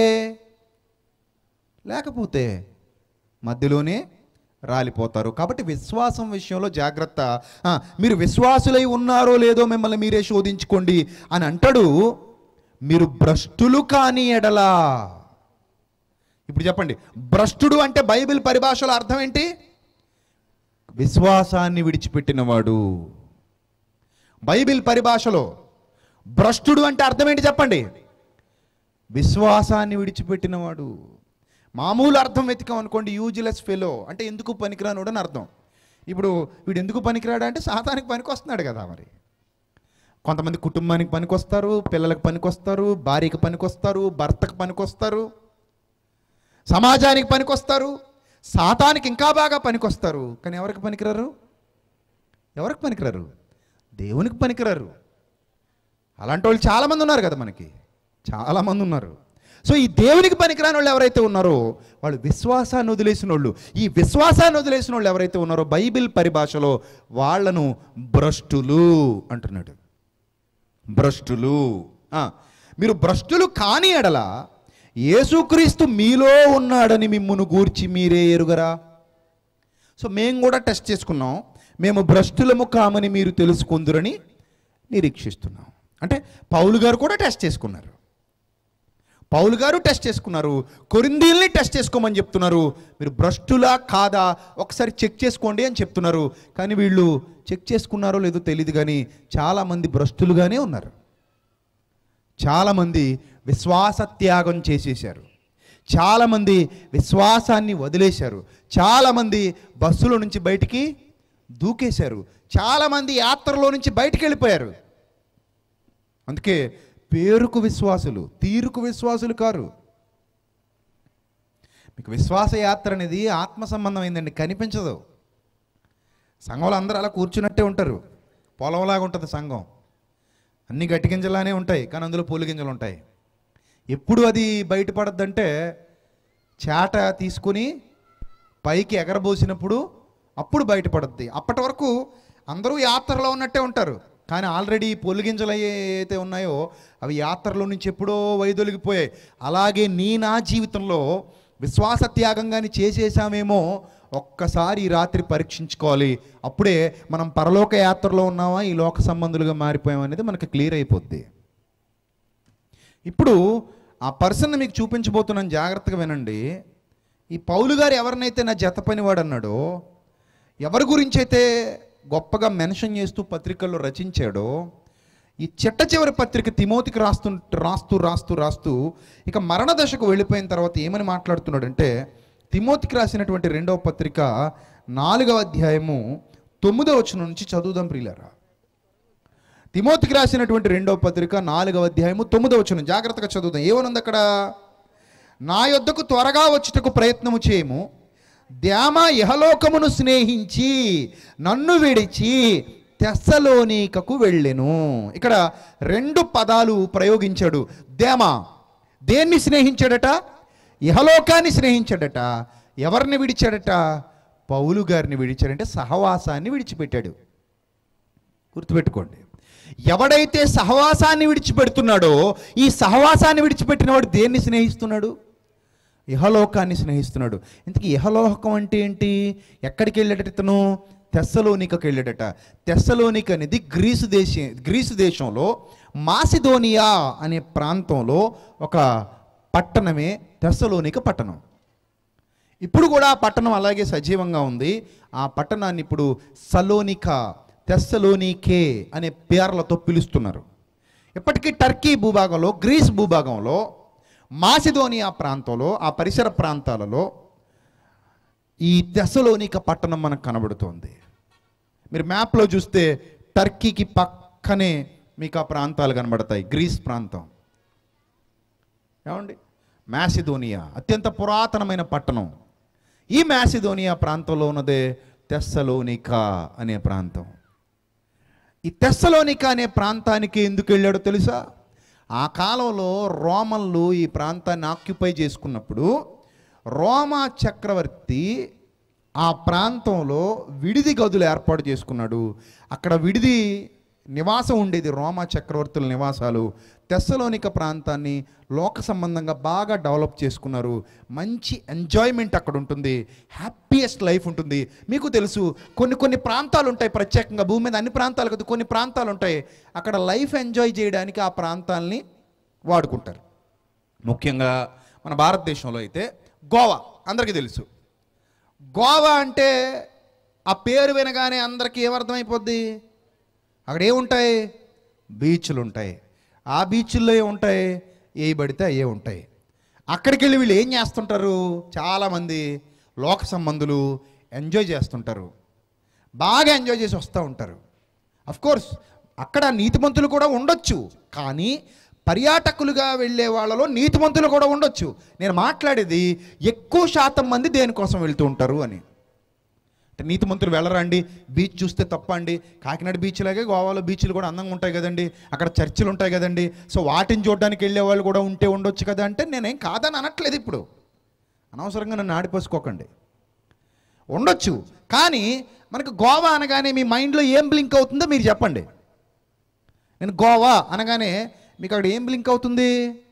లేకపోతే మధ్యలోనే రాలిపోతారు కాబట్టి విశ్వాసం విషయంలో జాగ్రత్త ఆ, మీరు విశ్వాసులై ఉన్నారో లేదో మిమ్మల్ని మీరే శోధించుకోండి అని అంటాడు మీరు భ్రష్టులు కాని ఎడలా ఇప్పుడు చెప్పండి భ్రష్టుడు అంటే బైబిల్ పరిభాషలో అర్థం ఏంటి విశ్వాసాన్ని విడిచిపెట్టినవాడు బైబిల్ పరిభాషలో భ్రష్టుడు అంటే అర్థం ఏంటి చెప్పండి విశ్వాసాన్ని విడిచిపెట్టినవాడు మామూలు అర్థం వెతికాం అనుకోండి యూజ్లెస్ ఫెలో అంటే ఎందుకు పనికిరానుడు అని అర్థం ఇప్పుడు వీడు ఎందుకు పనికిరాడు అంటే సాతానికి పనికి వస్తున్నాడు కదా మరి కొంతమంది కుటుంబానికి పనికొస్తారు పిల్లలకు పనికొస్తారు భార్యకి పనికొస్తారు భర్తకు పనికొస్తారు సమాజానికి పనికొస్తారు సాతానికి ఇంకా బాగా పనికొస్తారు కానీ ఎవరికి పనికిరారు ఎవరికి పనికిరారు దేవునికి పనికిరారు అలాంటి వాళ్ళు చాలామంది ఉన్నారు కదా మనకి చాలామంది ఉన్నారు సో ఈ దేవునికి పనికిరాని వాళ్ళు ఎవరైతే ఉన్నారో వాళ్ళు విశ్వాసాన్ని వదిలేసిన వాళ్ళు ఈ విశ్వాసాన్ని వదిలేసిన వాళ్ళు ఎవరైతే ఉన్నారో బైబిల్ పరిభాషలో వాళ్ళను భ్రష్టులు అంటున్నాడు భ్రష్టులు ఆ, మీరు భ్రష్టులు కాని ఎడల యేసుక్రీస్తు మీలో ఉన్నాడని మిమ్మును గూర్చి మీరే ఎరుగరా సో మేము కూడా టెస్ట్ చేసుకున్నాం మేము భ్రష్టులము కామని మీరు తెలుసుకుందురని నిరీక్షిస్తున్నాం అంటే పౌలు గారు కూడా టెస్ట్ చేసుకున్నారు పౌలు గారు టెస్ట్ చేసుకున్నారు కొరిందీల్ని టెస్ట్ చేసుకోమని చెప్తున్నారు మీరు భ్రష్టులా కాదా ఒకసారి చెక్ చేసుకోండి అని చెప్తున్నారు కానీ వీళ్ళు చెక్ చేసుకున్నారో లేదో తెలియదు కానీ చాలామంది భ్రష్టులుగానే ఉన్నారు చాలామంది విశ్వాస త్యాగం చేసేశారు చాలామంది విశ్వాసాన్ని వదిలేశారు చాలామంది బస్సులో నుంచి బయటికి దూకేశారు చాలామంది యాత్రలో నుంచి బయటికి వెళ్ళిపోయారు అందుకే పేరుకు విశ్వాసులు తీరుకు విశ్వాసులు కారు మీకు విశ్వాస యాత్ర అనేది ఆత్మ సంబంధమైందండి కనిపించదు సంఘంలో అందరూ అలా కూర్చున్నట్టే ఉంటారు పొలంలాగా ఉంటుంది సంఘం అన్ని గట్టి గింజలానే ఉంటాయి కానీ అందులో పూలు గింజలు ఉంటాయి ఎప్పుడు అది బయటపడద్దంటే చేట తీసుకుని పైకి ఎగరబోసినప్పుడు అప్పుడు బయటపడుద్ది అప్పటి వరకు అందరూ యాత్రలో ఉన్నట్టే ఉంటారు కానీ ఆల్రెడీ పొలిగింజలు అయితే ఉన్నాయో అవి యాత్రలో నుంచి ఎప్పుడో వైదొలిగిపోయాయి అలాగే నీ నా జీవితంలో విశ్వాస త్యాగం కానీ చేసేసామేమో ఒక్కసారి ఈ రాత్రి పరీక్షించుకోవాలి అప్పుడే మనం పరలోక యాత్రలో ఉన్నామా ఈ లోక సంబంధులుగా మారిపోయామనేది మనకు క్లియర్ అయిపోద్ది ఇప్పుడు ఆ పర్సన్ మీకు చూపించబోతున్నాను జాగ్రత్తగా వినండి ఈ పౌలు గారు ఎవరినైతే నా జత పనివాడు అన్నాడో ఎవరి గురించి అయితే గొప్పగా మెన్షన్ చేస్తూ పత్రికల్లో రచించాడో ఈ చిట్ట చివరి పత్రిక తిమోతికి రాస్తూ రాస్తూ రాస్తూ రాస్తూ ఇక మరణ దశకు వెళ్ళిపోయిన తర్వాత ఏమని మాట్లాడుతున్నాడంటే తిమోతికి రాసినటువంటి రెండవ పత్రిక నాలుగవ అధ్యాయము తొమ్మిదవ వచనం నుంచి చదువుదాం ప్రియులారా తిమోతికి రాసినటువంటి రెండవ పత్రిక నాలుగవ అధ్యాయము తొమ్మిదవ వచనం జాగ్రత్తగా చదువుదాం ఏమనుంది అక్కడ నా యొద్దకు త్వరగా వచ్చుటకు ప్రయత్నము చేయము ధ్యామ ఇహలోకమును స్నేహించి నన్ను విడిచి తెస్సలోనికకు వెళ్ళెను ఇక్కడ రెండు పదాలు ప్రయోగించాడు దేమా దేన్ని స్నేహించాడట ఇహలోకాన్ని స్నేహించాడట ఎవరిని విడిచాడట పౌలు గారిని విడిచాడంటే సహవాసాన్ని విడిచిపెట్టాడు గుర్తుపెట్టుకోండి ఎవడైతే సహవాసాన్ని విడిచిపెడుతున్నాడో ఈ సహవాసాన్ని విడిచిపెట్టినవాడు దేన్ని స్నేహిస్తున్నాడు ఇహలోకాన్ని స్నేహిస్తున్నాడు ఇంతకీ ఇహలోకం అంటే ఏంటి ఎక్కడికి వెళ్ళాడట ఇతను తెస్సలోనికకు వెళ్ళాడట తెస్సలోనిక అనేది గ్రీసు దేశ గ్రీసు దేశంలో మాసిదోనియా అనే ప్రాంతంలో ఒక పట్టణమే తెస్సలోనిక పట్టణం ఇప్పుడు కూడా ఆ పట్టణం అలాగే సజీవంగా ఉంది ఆ పట్టణాన్ని ఇప్పుడు సలోనిక తెస్సలోనికే అనే పేర్లతో పిలుస్తున్నారు ఇప్పటికీ టర్కీ భూభాగంలో గ్రీస్ భూభాగంలో మాసిదోనియా ప్రాంతంలో ఆ పరిసర ప్రాంతాలలో ఈ తెస్సలోనిక పట్టణం మనకు కనబడుతోంది మీరు మ్యాప్లో చూస్తే టర్కీకి పక్కనే మీకు ఆ ప్రాంతాలు కనబడతాయి గ్రీస్ ప్రాంతం ఏమండి మ్యాసిదోనియా అత్యంత పురాతనమైన పట్టణం ఈ మ్యాసిదోనియా ప్రాంతంలో ఉన్నదే తెస్సలోనికా అనే ప్రాంతం ఈ తెస్సలోనికా అనే ప్రాంతానికి ఎందుకు వెళ్ళాడో తెలుసా ఆ కాలంలో రోమన్లు ఈ ప్రాంతాన్ని ఆక్యుపై చేసుకున్నప్పుడు రోమా చక్రవర్తి ఆ ప్రాంతంలో విడిది గదులు ఏర్పాటు చేసుకున్నాడు అక్కడ విడిది నివాసం ఉండేది రోమా చక్రవర్తుల నివాసాలు తెస్సలోనిక ప్రాంతాన్ని లోక సంబంధంగా బాగా డెవలప్ చేసుకున్నారు మంచి ఎంజాయ్మెంట్ అక్కడ ఉంటుంది హ్యాపీయెస్ట్ లైఫ్ ఉంటుంది మీకు తెలుసు కొన్ని కొన్ని ప్రాంతాలు ఉంటాయి ప్రత్యేకంగా భూమి మీద అన్ని ప్రాంతాలు కదా కొన్ని ప్రాంతాలు ఉంటాయి అక్కడ లైఫ్ ఎంజాయ్ చేయడానికి ఆ ప్రాంతాలని వాడుకుంటారు ముఖ్యంగా మన భారతదేశంలో అయితే గోవా అందరికీ తెలుసు గోవా అంటే ఆ పేరు వినగానే అందరికీ ఏమర్థమైపోద్ది అక్కడ ఏముంటాయి బీచ్లు ఉంటాయి ఆ బీచ్ల్లో ఏముంటాయి ఏ పడితే అయ్యే ఉంటాయి అక్కడికి వెళ్ళి వీళ్ళు ఏం చేస్తుంటారు చాలామంది లోక సంబంధులు ఎంజాయ్ చేస్తుంటారు బాగా ఎంజాయ్ చేసి వస్తూ ఉంటారు కోర్స్ అక్కడ నీతిమంతులు కూడా ఉండొచ్చు కానీ పర్యాటకులుగా వెళ్ళే వాళ్ళలో నీతిమంతులు కూడా ఉండొచ్చు నేను మాట్లాడేది ఎక్కువ శాతం మంది దేనికోసం వెళ్తూ ఉంటారు అని అంటే నీతిమంతులు వెళ్ళరా అండి బీచ్ చూస్తే తప్ప అండి కాకినాడ బీచ్ లాగే గోవాలో బీచ్లు కూడా అందంగా ఉంటాయి కదండి అక్కడ చర్చిలు ఉంటాయి కదండి సో వాటిని చూడడానికి వెళ్ళే వాళ్ళు కూడా ఉంటే ఉండొచ్చు కదా అంటే నేనేం కాదని అనట్లేదు ఇప్పుడు అనవసరంగా నన్ను ఆడిపోసుకోకండి ఉండొచ్చు కానీ మనకు గోవా అనగానే మీ మైండ్లో ఏం బ్లింక్ అవుతుందో మీరు చెప్పండి నేను గోవా అనగానే మీకు అక్కడ ఏం బ్లింక్ అవుతుంది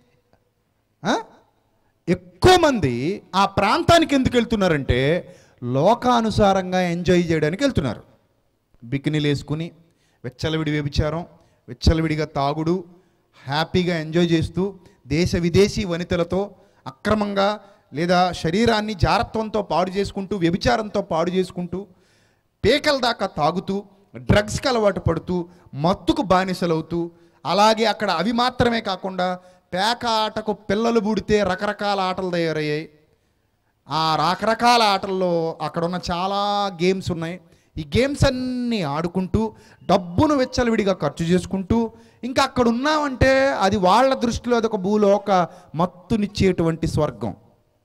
ఆ? ఎక్కువ మంది ఆ ప్రాంతానికి ఎందుకు వెళ్తున్నారంటే లోకానుసారంగా ఎంజాయ్ చేయడానికి వెళ్తున్నారు బికినీలు వేసుకుని వెచ్చలవిడి వ్యభిచారం వెచ్చలవిడిగా తాగుడు హ్యాపీగా ఎంజాయ్ చేస్తూ దేశ విదేశీ వనితలతో అక్రమంగా లేదా శరీరాన్ని జారత్వంతో పాడు చేసుకుంటూ వ్యభిచారంతో పాడు చేసుకుంటూ పేకల దాకా తాగుతూ డ్రగ్స్కి అలవాటు పడుతూ మత్తుకు బానిసలవుతూ అలాగే అక్కడ అవి మాత్రమే కాకుండా పేక ఆటకు పిల్లలు బుడితే రకరకాల ఆటలు తయారయ్యాయి ఆ రకరకాల ఆటల్లో అక్కడ ఉన్న చాలా గేమ్స్ ఉన్నాయి ఈ గేమ్స్ అన్నీ ఆడుకుంటూ డబ్బును వెచ్చలవిడిగా ఖర్చు చేసుకుంటూ ఇంకా అక్కడ ఉన్నామంటే అది వాళ్ళ దృష్టిలో అదొక భూలోక మత్తునిచ్చేటువంటి స్వర్గం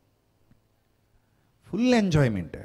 ఫుల్ ఎంజాయ్మెంట్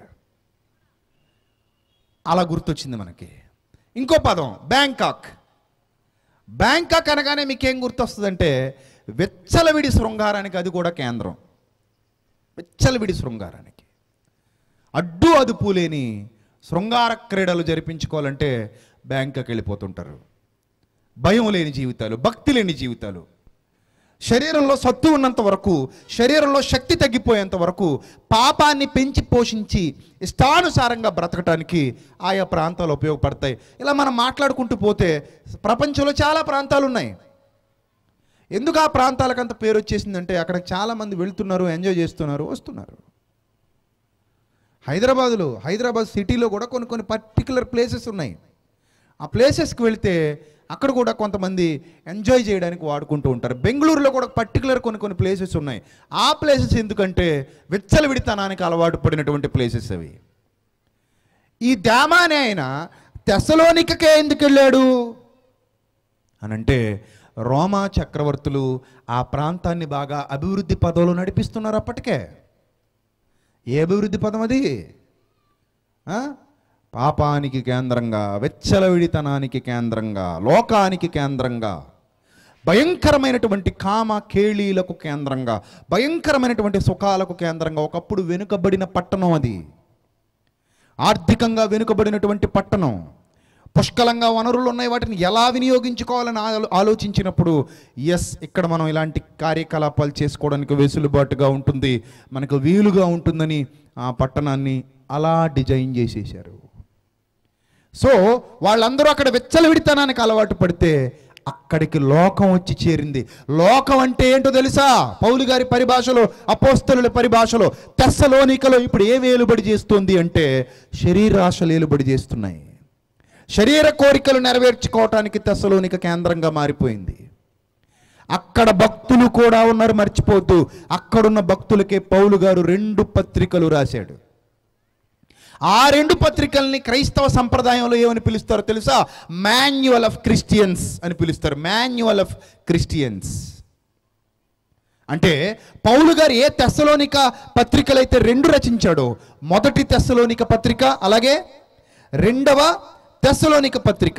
అలా గుర్తొచ్చింది మనకి ఇంకో పదం బ్యాంకాక్ బ్యాంకాక్ అనగానే మీకేం గుర్తొస్తుందంటే వెచ్చలవిడి శృంగారానికి అది కూడా కేంద్రం వెచ్చలవిడి శృంగారానికి అడ్డు అదుపు లేని శృంగార క్రీడలు జరిపించుకోవాలంటే బ్యాంకాక్ వెళ్ళిపోతుంటారు భయం లేని జీవితాలు భక్తి లేని జీవితాలు శరీరంలో సత్తు ఉన్నంత వరకు శరీరంలో శక్తి తగ్గిపోయేంత వరకు పాపాన్ని పెంచి పోషించి ఇష్టానుసారంగా బ్రతకటానికి ఆయా ప్రాంతాలు ఉపయోగపడతాయి ఇలా మనం మాట్లాడుకుంటూ పోతే ప్రపంచంలో చాలా ప్రాంతాలు ఉన్నాయి ఎందుకు ఆ ప్రాంతాలకు అంత పేరు వచ్చేసిందంటే అక్కడ చాలామంది వెళ్తున్నారు ఎంజాయ్ చేస్తున్నారు వస్తున్నారు హైదరాబాదులో హైదరాబాద్ సిటీలో కూడా కొన్ని కొన్ని పర్టికులర్ ప్లేసెస్ ఉన్నాయి ఆ ప్లేసెస్కి వెళితే అక్కడ కూడా కొంతమంది ఎంజాయ్ చేయడానికి వాడుకుంటూ ఉంటారు బెంగళూరులో కూడా పర్టికులర్ కొన్ని కొన్ని ప్లేసెస్ ఉన్నాయి ఆ ప్లేసెస్ ఎందుకంటే విచ్చలవిడితనానికి అలవాటు పడినటువంటి ప్లేసెస్ అవి ఈ డ్యామా అనే ఆయన తెసలోనికకే ఎందుకు వెళ్ళాడు అనంటే రోమా చక్రవర్తులు ఆ ప్రాంతాన్ని బాగా అభివృద్ధి పదవులు నడిపిస్తున్నారు అప్పటికే ఏ అభివృద్ధి పదం అది ఆ? పాపానికి కేంద్రంగా వెచ్చలవిడితనానికి కేంద్రంగా లోకానికి కేంద్రంగా భయంకరమైనటువంటి కామ కేళీలకు కేంద్రంగా భయంకరమైనటువంటి సుఖాలకు కేంద్రంగా ఒకప్పుడు వెనుకబడిన పట్టణం అది ఆర్థికంగా వెనుకబడినటువంటి పట్టణం పుష్కలంగా వనరులు ఉన్నాయి వాటిని ఎలా వినియోగించుకోవాలని ఆలో- ఆలోచించినప్పుడు ఎస్ ఇక్కడ మనం ఇలాంటి కార్యకలాపాలు చేసుకోవడానికి వెసులుబాటుగా ఉంటుంది మనకు వీలుగా ఉంటుందని ఆ పట్టణాన్ని అలా డిజైన్ చేసేశారు సో వాళ్ళందరూ అక్కడ వెచ్చలవిడితనానికి అలవాటు పడితే అక్కడికి లోకం వచ్చి చేరింది లోకం అంటే ఏంటో తెలుసా పౌలు గారి పరిభాషలో అపోస్తలుల పరిభాషలో తెస్సలోనికలో ఇప్పుడు ఏ వేలుబడి చేస్తుంది అంటే శరీరాశలు ఏలుబడి చేస్తున్నాయి శరీర కోరికలు నెరవేర్చుకోవటానికి తెస్సలోనిక కేంద్రంగా మారిపోయింది అక్కడ భక్తులు కూడా ఉన్నారు మర్చిపోతూ అక్కడున్న భక్తులకే పౌలు గారు రెండు పత్రికలు రాశాడు ఆ రెండు పత్రికల్ని క్రైస్తవ సంప్రదాయంలో ఏమని పిలుస్తారో తెలుసా మాన్యువల్ ఆఫ్ క్రిస్టియన్స్ అని పిలుస్తారు మాన్యువల్ ఆఫ్ క్రిస్టియన్స్ అంటే పౌలు గారు ఏ తెస్సలోనిక పత్రికలైతే రెండు రచించాడో మొదటి తెస్సలోనిక పత్రిక అలాగే రెండవ తెస్సలోనిక పత్రిక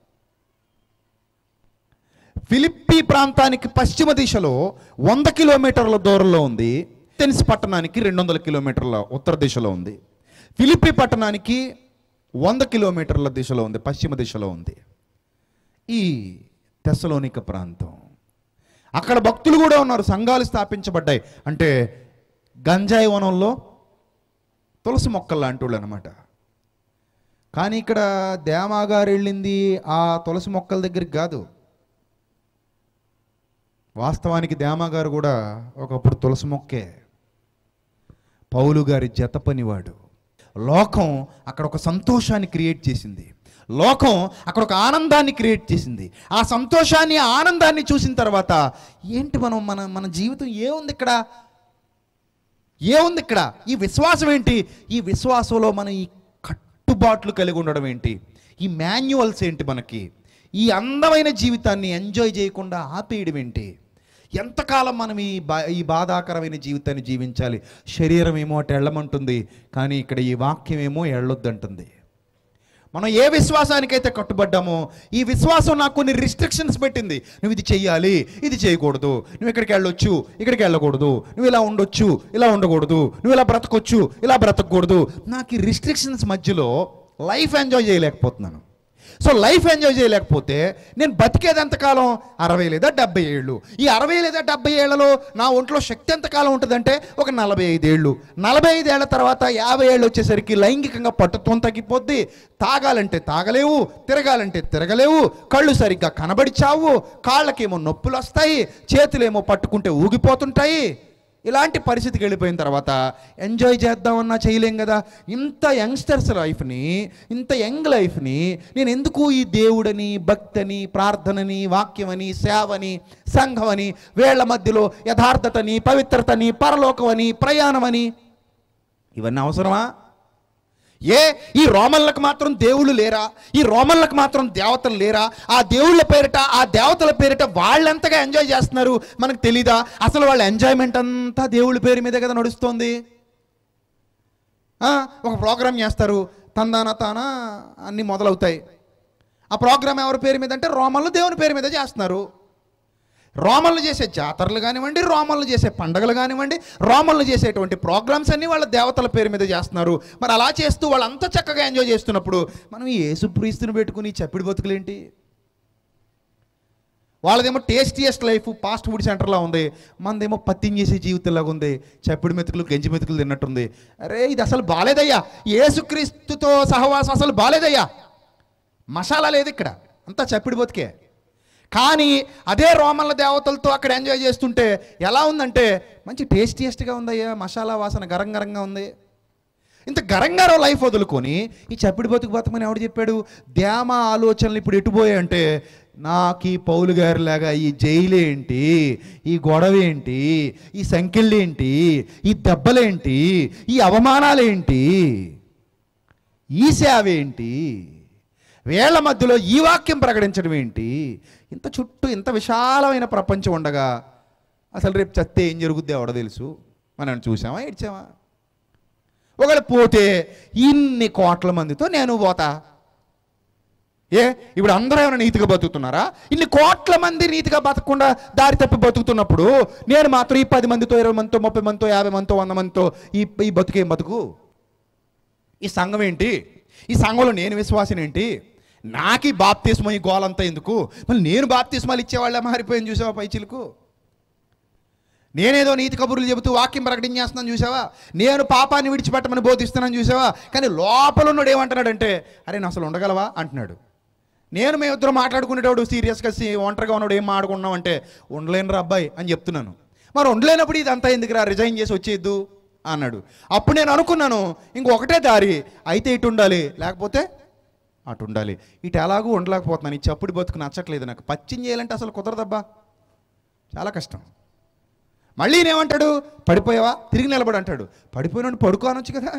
ఫిలిప్పీ ప్రాంతానికి పశ్చిమ దిశలో వంద కిలోమీటర్ల దూరంలో ఉంది తెనిస్ పట్టణానికి రెండు వందల కిలోమీటర్ల ఉత్తర దిశలో ఉంది ఫిలిప్పీ పట్టణానికి వంద కిలోమీటర్ల దిశలో ఉంది పశ్చిమ దిశలో ఉంది ఈ తెసలోనిక ప్రాంతం అక్కడ భక్తులు కూడా ఉన్నారు సంఘాలు స్థాపించబడ్డాయి అంటే గంజాయి వనంలో తులసి మొక్కలు లాంటి వాళ్ళు అనమాట కానీ ఇక్కడ దేమాగారు వెళ్ళింది ఆ తులసి మొక్కల దగ్గరికి కాదు వాస్తవానికి దేమాగారు కూడా ఒకప్పుడు తులసి మొక్కే పౌలు గారి జత పనివాడు లోకం అక్కడ ఒక సంతోషాన్ని క్రియేట్ చేసింది లోకం అక్కడ ఒక ఆనందాన్ని క్రియేట్ చేసింది ఆ సంతోషాన్ని ఆ ఆనందాన్ని చూసిన తర్వాత ఏంటి మనం మన మన జీవితం ఏముంది ఇక్కడ ఏముంది ఇక్కడ ఈ విశ్వాసం ఏంటి ఈ విశ్వాసంలో మనం ఈ కట్టుబాట్లు కలిగి ఉండడం ఏంటి ఈ మాన్యువల్స్ ఏంటి మనకి ఈ అందమైన జీవితాన్ని ఎంజాయ్ చేయకుండా ఆపేయడం ఏంటి ఎంతకాలం మనం ఈ బా ఈ బాధాకరమైన జీవితాన్ని జీవించాలి శరీరం ఏమో అటు వెళ్ళమంటుంది కానీ ఇక్కడ ఈ వాక్యం ఏమో వెళ్ళొద్దంటుంది మనం ఏ విశ్వాసానికైతే కట్టుబడ్డామో ఈ విశ్వాసం నాకు కొన్ని రిస్ట్రిక్షన్స్ పెట్టింది నువ్వు ఇది చెయ్యాలి ఇది చేయకూడదు నువ్వు ఇక్కడికి వెళ్ళొచ్చు ఇక్కడికి వెళ్ళకూడదు నువ్వు ఇలా ఉండొచ్చు ఇలా ఉండకూడదు నువ్వు ఇలా బ్రతకొచ్చు ఇలా బ్రతకూడదు నాకు ఈ రిస్ట్రిక్షన్స్ మధ్యలో లైఫ్ ఎంజాయ్ చేయలేకపోతున్నాను సో లైఫ్ ఎంజాయ్ చేయలేకపోతే నేను బతికేది ఎంతకాలం అరవై లేదా డెబ్బై ఏళ్ళు ఈ అరవై లేదా డెబ్బై ఏళ్లలో నా ఒంట్లో శక్తి ఎంతకాలం ఉంటుందంటే ఒక నలభై ఐదేళ్ళు నలభై ఐదేళ్ల తర్వాత యాభై ఏళ్ళు వచ్చేసరికి లైంగికంగా పట్టుత్వం తగ్గిపోద్ది తాగాలంటే తాగలేవు తిరగాలంటే తిరగలేవు కళ్ళు సరిగ్గా కనబడి చావు కాళ్ళకేమో నొప్పులు వస్తాయి చేతులేమో పట్టుకుంటే ఊగిపోతుంటాయి ఇలాంటి పరిస్థితికి వెళ్ళిపోయిన తర్వాత ఎంజాయ్ చేద్దామన్నా చేయలేం కదా ఇంత యంగ్స్టర్స్ లైఫ్ని ఇంత యంగ్ లైఫ్ని నేను ఎందుకు ఈ దేవుడని భక్తని ప్రార్థనని వాక్యమని సేవని సంఘమని వేళ్ల మధ్యలో యథార్థతని పవిత్రతని పరలోకమని ప్రయాణమని ఇవన్నీ అవసరమా ఏ ఈ రోమన్లకు మాత్రం దేవుళ్ళు లేరా ఈ రోమన్లకు మాత్రం దేవతలు లేరా ఆ దేవుళ్ళ పేరిట ఆ దేవతల పేరిట వాళ్ళెంతగా ఎంజాయ్ చేస్తున్నారు మనకు తెలీదా అసలు వాళ్ళ ఎంజాయ్మెంట్ అంతా దేవుళ్ళ పేరు మీదే కదా నడుస్తోంది ఆ, ఒక ప్రోగ్రామ్ చేస్తారు తందాన తాన అన్నీ మొదలవుతాయి ఆ ప్రోగ్రామ్ ఎవరి పేరు మీద అంటే రోమన్లు దేవుని పేరు మీద చేస్తున్నారు రోమన్లు చేసే జాతరలు కానివ్వండి రోమన్లు చేసే పండగలు కానివ్వండి రోమన్లు చేసేటువంటి ప్రోగ్రామ్స్ అన్నీ వాళ్ళ దేవతల పేరు మీద చేస్తున్నారు మరి అలా చేస్తూ వాళ్ళు అంత చక్కగా ఎంజాయ్ చేస్తున్నప్పుడు మనం ఈ యేసుప్రీస్తుని పెట్టుకుని ఈ చప్పిడి బతుకులేంటి వాళ్ళదేమో టేస్టియస్ట్ లైఫ్ ఫాస్ట్ ఫుడ్ సెంటర్లా ఉంది మనదేమో పత్తిం చేసే జీవితంలాగా ఉంది చప్పిడి మెతుకులు గంజి మెతుకులు తిన్నట్టుంది అరే ఇది అసలు బాలేదయ్యా యేసుక్రీస్తుతో సహవాసం అసలు బాలేదయ్యా మసాలా లేదు ఇక్కడ అంతా చప్పిడి బతికే కానీ అదే రోమన్ల దేవతలతో అక్కడ ఎంజాయ్ చేస్తుంటే ఎలా ఉందంటే మంచి టేస్టియస్ట్గా ఉందయ్యా మసాలా వాసన గరం గరంగా ఉంది ఇంత గరంగారం లైఫ్ వదులుకొని ఈ చప్పిడి బతుకు బతకమని ఎవడు చెప్పాడు ధ్యామ ఆలోచనలు ఇప్పుడు ఎటుపోయాయి అంటే నాకు ఈ పౌలు గారిలాగా ఈ జైలేంటి ఈ గొడవ ఏంటి ఈ సంఖ్యలేంటి ఈ దెబ్బలేంటి ఈ అవమానాలేంటి ఈ సేవ ఏంటి వేళ్ల మధ్యలో ఈ వాక్యం ప్రకటించడం ఏంటి ఇంత చుట్టూ ఇంత విశాలమైన ప్రపంచం ఉండగా అసలు రేపు చస్తే ఏం జరుగుద్ది ఎవడో తెలుసు మనం చూసామా ఏడ్చామా ఒకవేళ పోతే ఇన్ని కోట్ల మందితో నేను పోతా ఏ ఇప్పుడు అందరూ ఏమైనా నీతిగా బతుకుతున్నారా ఇన్ని కోట్ల మంది నీతిగా బతకకుండా దారి తప్పి బతుకుతున్నప్పుడు నేను మాత్రం ఈ పది మందితో ఇరవై మందితో ముప్పై మందితో యాభై మందితో వంద మందితో ఈ ఈ బతుకేం బతుకు ఈ సంఘం ఏంటి ఈ సంఘంలో నేను విశ్వాసం ఏంటి నాకు ఈ బాప్తిస్మ ఈ గోలంతా ఎందుకు మళ్ళీ నేను బాప్తిస్మాలు ఇచ్చేవాళ్ళ మారిపోయింది చూసావా పైచిలకు నేనేదో నీతి కబుర్లు చెబుతూ వాక్యం ప్రకటించేస్తున్నాను చూసావా నేను పాపాన్ని విడిచిపెట్టమని బోధిస్తున్నాను చూసావా కానీ లోపల ఉన్నాడు ఏమంటున్నాడంటే అరే నేను అసలు ఉండగలవా అంటున్నాడు నేను మేమిద్దరం మాట్లాడుకునేటప్పుడు సీరియస్గా సీ ఒంటరిగా ఉన్నాడు ఏం మాట్లాడుకున్నాం అంటే ఉండలేనురా అబ్బాయి అని చెప్తున్నాను మరి ఉండలేనప్పుడు ఇదంతా ఎందుకురా రిజైన్ చేసి వచ్చేద్దు అన్నాడు అప్పుడు నేను అనుకున్నాను ఇంకొకటే దారి అయితే ఇటు ఉండాలి లేకపోతే అటు ఉండాలి ఇటు ఎలాగూ ఉండలేకపోతున్నాను ఈ చప్పుడు బతుకు నచ్చట్లేదు నాకు పచ్చిం చేయాలంటే అసలు కుదరదబ్బా చాలా కష్టం మళ్ళీ నేమంటాడు పడిపోయావా తిరిగి నిలబడి అంటాడు పడిపోయినోడు పడుకో అనొచ్చు కదా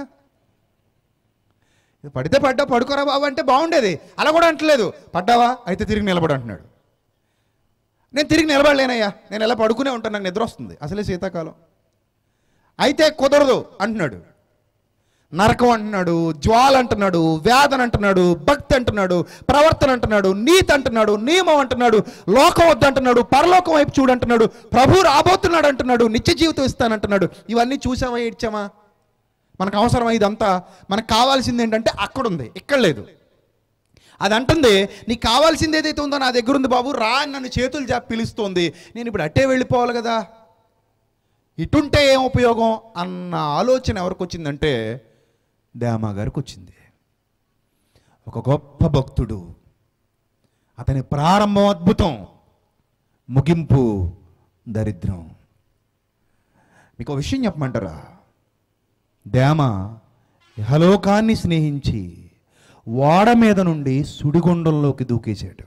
ఇది పడితే పడ్డా పడుకోరా బాబు అంటే బాగుండేది అలా కూడా అంటలేదు పడ్డావా అయితే తిరిగి నిలబడి అంటున్నాడు నేను తిరిగి నిలబడలేనయ్యా నేను ఎలా పడుకునే ఉంటాను నాకు నిద్ర వస్తుంది అసలే శీతాకాలం అయితే కుదరదు అంటున్నాడు నరకం అంటున్నాడు జ్వాల అంటున్నాడు వేదన అంటున్నాడు భక్తి అంటున్నాడు ప్రవర్తన అంటున్నాడు నీతి అంటున్నాడు నియమం అంటున్నాడు లోకం వద్దంటున్నాడు పరలోకం వైపు చూడంటున్నాడు ప్రభు రాబోతున్నాడు అంటున్నాడు నిత్య జీవితం ఇస్తానంటున్నాడు ఇవన్నీ చూసామా ఇచ్చామా మనకు అవసరమా ఇదంతా మనకు కావాల్సింది ఏంటంటే అక్కడ ఉంది ఇక్కడ లేదు అది అంటుంది నీకు కావాల్సింది ఏదైతే ఉందో నా దగ్గర ఉంది బాబు రా అని నన్ను చేతులు జాపి పిలుస్తోంది నేను ఇప్పుడు అట్టే వెళ్ళిపోవాలి కదా ఇటుంటే ఏం ఉపయోగం అన్న ఆలోచన ఎవరికి వచ్చిందంటే దేమా గారికి వచ్చింది ఒక గొప్ప భక్తుడు అతని ప్రారంభం అద్భుతం ముగింపు దరిద్రం మీకు ఒక విషయం చెప్పమంటారా దేమ ఇహలోకాన్ని స్నేహించి ఓడ మీద నుండి సుడిగుండంలోకి దూకేశాడు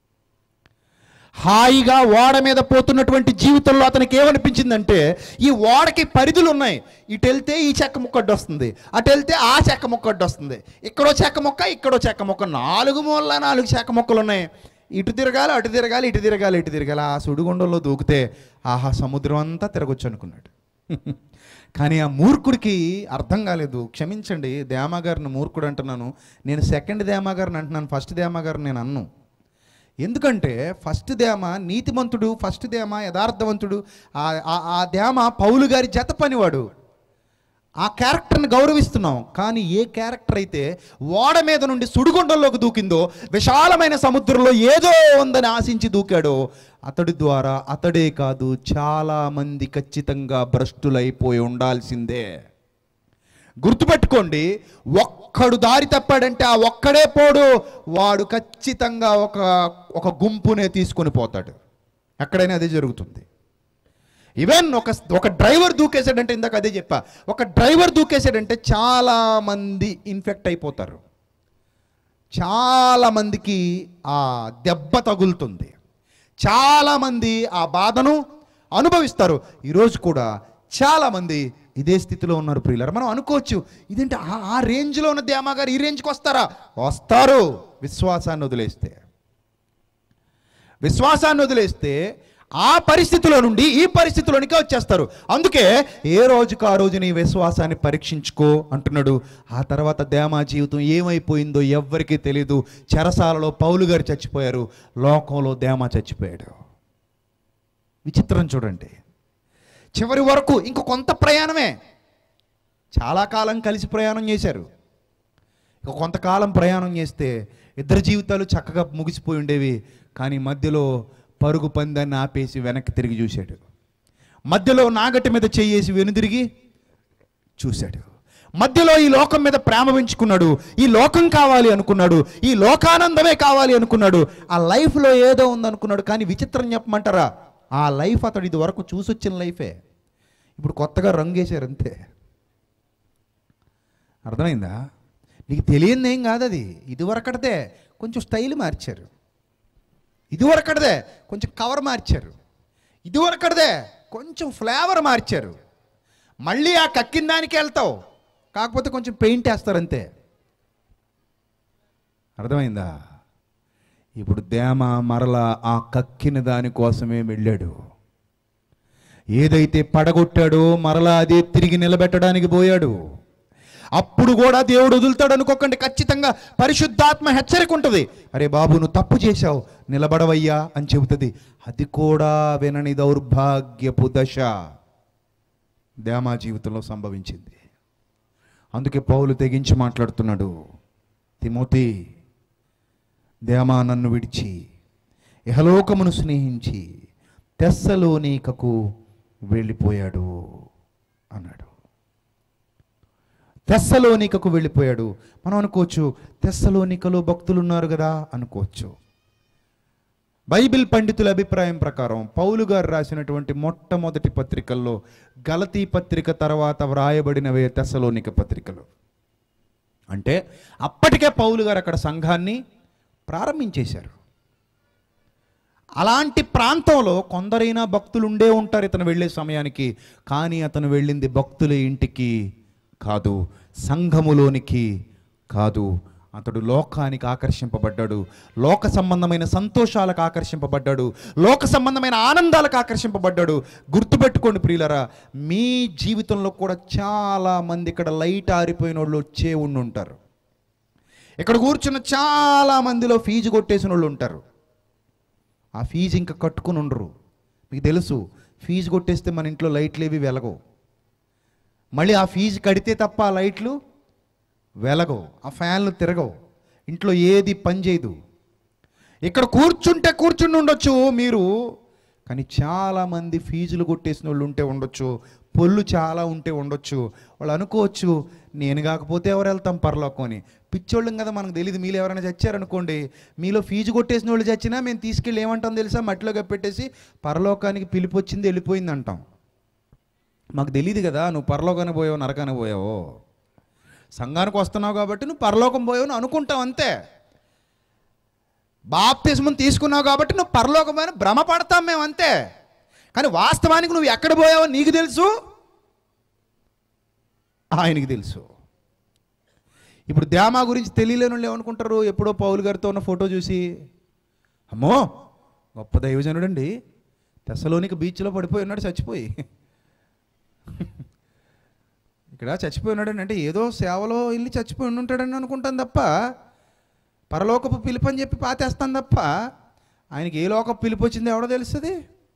హాయిగా ఓడ మీద పోతున్నటువంటి జీవితంలో అతనికి ఏమనిపించిందంటే ఈ ఓడకి పరిధులు ఉన్నాయి ఇటు వెళ్తే ఈ చెక్క ముక్కడ్డు వస్తుంది అటు వెళ్తే ఆ చెక్క ముక్కడ్డు వస్తుంది ఇక్కడో చెక్క ముక్క ఇక్కడో చెక్క ముక్క నాలుగు మూల నాలుగు చెక్క ముక్కలు ఉన్నాయి ఇటు తిరగాలి అటు తిరగాలి ఇటు తిరగాలి ఇటు తిరగాలి ఆ సుడిగుండంలో దూకితే ఆహా సముద్రం అంతా తిరగొచ్చు అనుకున్నాడు కానీ ఆ మూర్ఖుడికి అర్థం కాలేదు క్షమించండి దేమాగారిని మూర్ఖుడు అంటున్నాను నేను సెకండ్ దేమాగారిని అంటున్నాను ఫస్ట్ దేమాగారిని నేను అన్ను ఎందుకంటే ఫస్ట్ దేమ నీతిమంతుడు ఫస్ట్ దేమ యథార్థవంతుడు ఆ- ఆ- ఆ దేమ పౌలు గారి జత పనివాడు ఆ క్యారెక్టర్ని గౌరవిస్తున్నాం కానీ ఏ క్యారెక్టర్ అయితే ఓడ మీద నుండి సుడిగుండంలోకి దూకిందో విశాలమైన సముద్రంలో ఏదో ఉందని ఆశించి దూకాడో అతడి ద్వారా అతడే కాదు చాలా మంది ఖచ్చితంగా భ్రష్టులైపోయి ఉండాల్సిందే గుర్తుపెట్టుకోండి ఒక్కడు దారి తప్పాడంటే ఆ ఒక్కడే పోడు వాడు ఖచ్చితంగా ఒక ఒక గుంపునే తీసుకొని పోతాడు ఎక్కడైనా అదే జరుగుతుంది ఈవెన్ ఒక ఒక డ్రైవర్ దూకేసాడంటే ఇందాక అదే చెప్పా ఒక డ్రైవర్ దూకేసాడంటే చాలా మంది ఇన్ఫెక్ట్ అయిపోతారు చాలా మందికి ఆ దెబ్బ తగులుతుంది చాలా మంది ఆ బాధను అనుభవిస్తారు ఈరోజు కూడా చాలా మంది ఇదే స్థితిలో ఉన్నారు ప్రియులారు మనం అనుకోవచ్చు ఇదేంటి ఆ- ఆ రేంజ్లో ఉన్న దేమా గారు ఈ రేంజ్కి వస్తారా వస్తారు విశ్వాసాన్ని వదిలేస్తే విశ్వాసాన్ని వదిలేస్తే ఆ పరిస్థితిలో నుండి ఈ పరిస్థితిలోనికి వచ్చేస్తారు అందుకే ఏ రోజుకు ఆ రోజు నీ విశ్వాసాన్ని పరీక్షించుకో అంటున్నాడు ఆ తర్వాత దేమా జీవితం ఏమైపోయిందో ఎవ్వరికీ తెలియదు చెరసాలలో పౌలు గారు చచ్చిపోయారు లోకంలో దేమా చచ్చిపోయాడు విచిత్రం చూడండి చివరి వరకు ఇంక కొంత ప్రయాణమే చాలా కాలం కలిసి ప్రయాణం చేశారు ఇక కొంతకాలం ప్రయాణం చేస్తే ఇద్దరు జీవితాలు చక్కగా ముగిసిపోయి ఉండేవి కానీ మధ్యలో పరుగు పందాన్ని ఆపేసి వెనక్కి తిరిగి చూశాడు మధ్యలో నాగటి మీద చెయ్యేసి వెనుదిరిగి చూశాడు మధ్యలో ఈ లోకం మీద ప్రేమ పెంచుకున్నాడు ఈ లోకం కావాలి అనుకున్నాడు ఈ లోకానందమే కావాలి అనుకున్నాడు ఆ లైఫ్లో ఏదో ఉందనుకున్నాడు కానీ విచిత్రం చెప్పమంటారా ఆ లైఫ్ అతడు ఇది వరకు చూసొచ్చిన లైఫే ఇప్పుడు కొత్తగా రంగేశారు అంతే అర్థమైందా నీకు తెలియంది ఏం కాదు అది ఇదివరకటిదే కొంచెం స్టైల్ మార్చారు ఇదివరకటిదే కొంచెం కవర్ మార్చారు ఇదివరకటిదే కొంచెం ఫ్లేవర్ మార్చారు మళ్ళీ ఆ కక్కిన దానికి వెళ్తావు కాకపోతే కొంచెం పెయింట్ వేస్తారు అంతే అర్థమైందా ఇప్పుడు దేమ మరలా ఆ కక్కిన దాని కోసమే వెళ్ళాడు ఏదైతే పడగొట్టాడో మరలా అదే తిరిగి నిలబెట్టడానికి పోయాడు అప్పుడు కూడా దేవుడు వదులుతాడు అనుకోకండి ఖచ్చితంగా పరిశుద్ధాత్మ హెచ్చరిక ఉంటుంది అరే బాబు నువ్వు తప్పు చేశావు నిలబడవయ్యా అని చెబుతుంది అది కూడా వినని దౌర్భాగ్యపు దశ దేమా జీవితంలో సంభవించింది అందుకే పౌలు తెగించి మాట్లాడుతున్నాడు తిమోతి దేమా నన్ను విడిచి ఇహలోకమును స్నేహించి తెస్సలోనికకు వెళ్ళిపోయాడు అన్నాడు తెస్సలోనికకు వెళ్ళిపోయాడు మనం అనుకోవచ్చు తెస్సలోనికలో భక్తులు ఉన్నారు కదా అనుకోవచ్చు బైబిల్ పండితుల అభిప్రాయం ప్రకారం పౌలు గారు రాసినటువంటి మొట్టమొదటి పత్రికల్లో గలతీ పత్రిక తర్వాత వ్రాయబడినవే తెస్సలోనిక పత్రికలు అంటే అప్పటికే పౌలు గారు అక్కడ సంఘాన్ని ప్రారంభించేశారు అలాంటి ప్రాంతంలో కొందరైనా భక్తులు ఉండే ఉంటారు ఇతను వెళ్ళే సమయానికి కానీ అతను వెళ్ళింది భక్తుల ఇంటికి కాదు సంఘములోనికి కాదు అతడు లోకానికి ఆకర్షింపబడ్డాడు లోక సంబంధమైన సంతోషాలకు ఆకర్షింపబడ్డాడు లోక సంబంధమైన ఆనందాలకు ఆకర్షింపబడ్డాడు గుర్తుపెట్టుకోండి ప్రియులరా మీ జీవితంలో కూడా చాలా మంది ఇక్కడ లైట్ ఆరిపోయిన వాళ్ళు వచ్చే ఉండి ఉంటారు ఇక్కడ కూర్చున్న చాలా మందిలో ఫీజు కొట్టేసిన వాళ్ళు ఉంటారు ఆ ఫీజు ఇంకా కట్టుకుని ఉండరు మీకు తెలుసు ఫీజు కొట్టేస్తే మన ఇంట్లో లైట్లు ఏవి వెలగవు మళ్ళీ ఆ ఫీజు కడితే తప్ప ఆ లైట్లు వెలగవు ఆ ఫ్యాన్లు తిరగవు ఇంట్లో ఏది పని చేయదు ఇక్కడ కూర్చుంటే కూర్చుని ఉండొచ్చు మీరు కానీ చాలామంది ఫీజులు కొట్టేసిన వాళ్ళు ఉంటే ఉండొచ్చు పొల్లు చాలా ఉంటే ఉండొచ్చు వాళ్ళు అనుకోవచ్చు నేను కాకపోతే ఎవరు వెళ్తాం పరలోకం అని పిచ్చోళ్ళం కదా మనకు తెలియదు మీరు ఎవరైనా చచ్చారనుకోండి మీలో ఫీజు కొట్టేసిన వాళ్ళు చచ్చినా మేము తీసుకెళ్ళి ఏమంటాం తెలుసా మట్టిలో కప్పెట్టేసి పరలోకానికి పిలిపి వచ్చింది వెళ్ళిపోయింది అంటాం మాకు తెలియదు కదా నువ్వు పరలోకానికి పోయావు నరకానికి పోయావో సంఘానికి వస్తున్నావు కాబట్టి నువ్వు పరలోకం పోయావు అని అనుకుంటావు అంతే బాప్తిస్మం తీసుకున్నావు కాబట్టి నువ్వు పరలోకమైన భ్రమ పడతాం మేము అంతే కానీ వాస్తవానికి నువ్వు ఎక్కడ పోయావో నీకు తెలుసు ఆయనకి తెలుసు ఇప్పుడు ధ్యామా గురించి తెలియలేని వాళ్ళు ఏమనుకుంటారు ఎప్పుడో పౌలు గారితో ఉన్న ఫోటో చూసి అమ్మో గొప్ప దైవజనుడండి తెసలోనికి బీచ్లో పడిపోయి ఉన్నాడు చచ్చిపోయి ఇక్కడ చచ్చిపోయి ఉన్నాడని అంటే ఏదో సేవలో వెళ్ళి చచ్చిపోయి ఉంటాడని అనుకుంటాను తప్ప పరలోకపు పిలుపు అని చెప్పి పాతేస్తాను తప్ప ఆయనకి ఏ లోకపు పిలుపు వచ్చిందో ఎవడో తెలుస్తుంది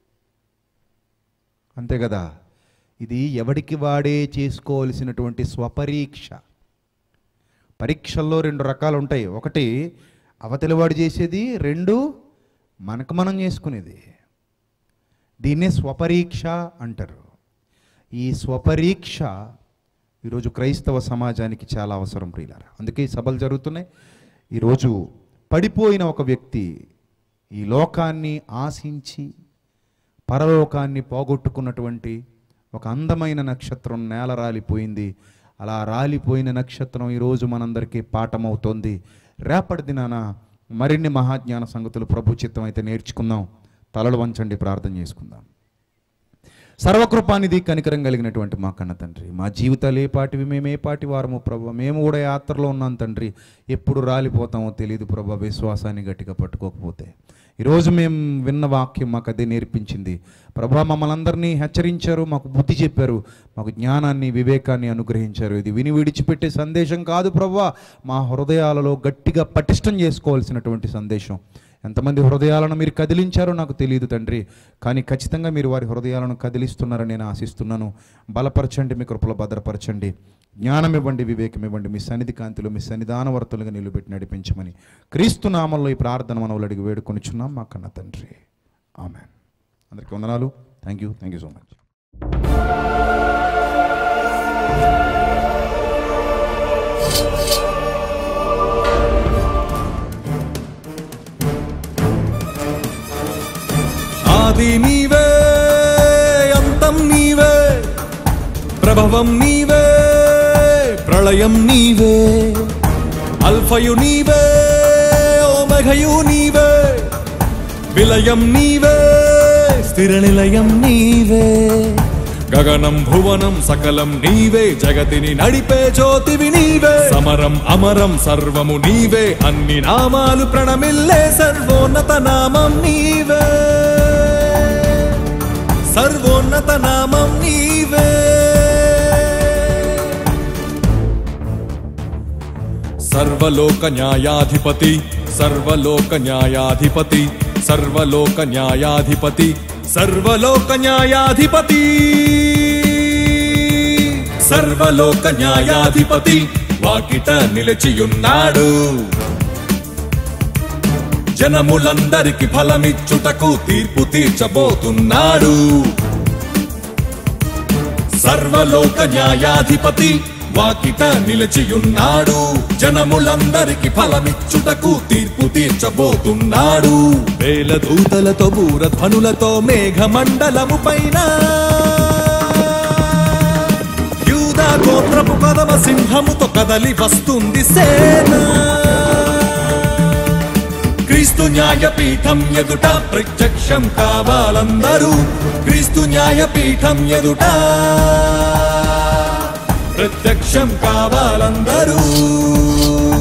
అంతే కదా ఇది ఎవడికి వాడే చేసుకోవలసినటువంటి స్వపరీక్ష పరీక్షల్లో రెండు రకాలు ఉంటాయి ఒకటి అవతలివాడు చేసేది రెండు మనకు మనం చేసుకునేది దీన్నే స్వపరీక్ష అంటారు ఈ స్వపరీక్ష ఈరోజు క్రైస్తవ సమాజానికి చాలా అవసరం ప్రియులారా అందుకే ఈ సభలు జరుగుతున్నాయి ఈరోజు పడిపోయిన ఒక వ్యక్తి ఈ లోకాన్ని ఆశించి పరలోకాన్ని పోగొట్టుకున్నటువంటి ఒక అందమైన నక్షత్రం నేల రాలిపోయింది అలా రాలిపోయిన నక్షత్రం ఈరోజు మనందరికీ పాఠమవుతోంది రేపటి దినాన మరిన్ని మహాజ్ఞాన సంగతులు ప్రభు చిత్తం అయితే నేర్చుకుందాం తలలు వంచండి ప్రార్థన చేసుకుందాం సర్వకృపానిధి కనికరం కలిగినటువంటి మా కన్న తండ్రి మా జీవితాలు ఏ పాటివి మేము ఏ పాటి వారము ప్రభు మేము కూడా యాత్రలో ఉన్నాం తండ్రి ఎప్పుడు రాలిపోతామో తెలియదు ప్రభు విశ్వాసాన్ని గట్టిగా పట్టుకోకపోతే ఈరోజు మేము విన్న వాక్యం మాకు అదే నేర్పించింది ప్రభా మమ్మల్ని అందరినీ హెచ్చరించారు మాకు బుద్ధి చెప్పారు మాకు జ్ఞానాన్ని వివేకాన్ని అనుగ్రహించారు ఇది విని విడిచిపెట్టే సందేశం కాదు ప్రభా మా హృదయాలలో గట్టిగా పటిష్టం చేసుకోవాల్సినటువంటి సందేశం ఎంతమంది హృదయాలను మీరు కదిలించారో నాకు తెలియదు తండ్రి కానీ ఖచ్చితంగా మీరు వారి హృదయాలను కదిలిస్తున్నారని నేను ఆశిస్తున్నాను బలపరచండి మీ కృపలో భద్రపరచండి జ్ఞానం ఇవ్వండి వివేకం ఇవ్వండి మీ సన్నిధి కాంతిలో మీ సన్నిధానవర్తులుగా నిలబెట్టి నడిపించమని క్రీస్తు నామంలో ఈ ప్రార్థన మనవులు అడిగి వేడుకొనిచున్నాం మా కన్న తండ్రి ఆమె అందరికీ వందనాలు thank you thank you so much ఆది నీవే అంతం నీవే ప్రభవం నీవే ప్రళయం నీవే అల్ఫయు నీవే ఓమఘయు నీవే విలయం నీవే స్థిర నిలయం నీవే గగనం భువనం సకలం నీవే జగతిని నడిపే జ్యోతివి నీవే సమరం అమరం సర్వము నీవే అన్ని నామాలు ప్రణమిల్లే సర్వోన్నత నామం నీవే సర్వోన్నత నామం నీవే సర్వలోక న్యాయాధిపతి సర్వలోక న్యాయాధిపతి సర్వలోక న్యాయాధిపతి సర్వలోక న్యాయాధిపతి సర్వలోక న్యాయాధిపతి వాకిట నిలిచియున్నాడు జనములందరికి ఫలమిచ్చుటకు తీర్పు తీర్చబోతున్నాడు సర్వలోక న్యాయాధిపతి వాకిట నిలిచియున్నాడు జనములందరికి ఫలమిచ్చుటకు తీర్పు తీర్చబోతున్నాడు వేల దూతలతో బూరధ్వనులతో మేఘమండలము పైన యూదా గోత్రపు కదమ సింహముతో కదలి వస్తుంది సేన క్రీస్తు న్యాయపీఠం ఎదుట ప్రత్యక్షం కావాలందరూ క్రీస్తు న్యాయపీఠం ఎదుట ప్రత్యక్షం కావాలందరూ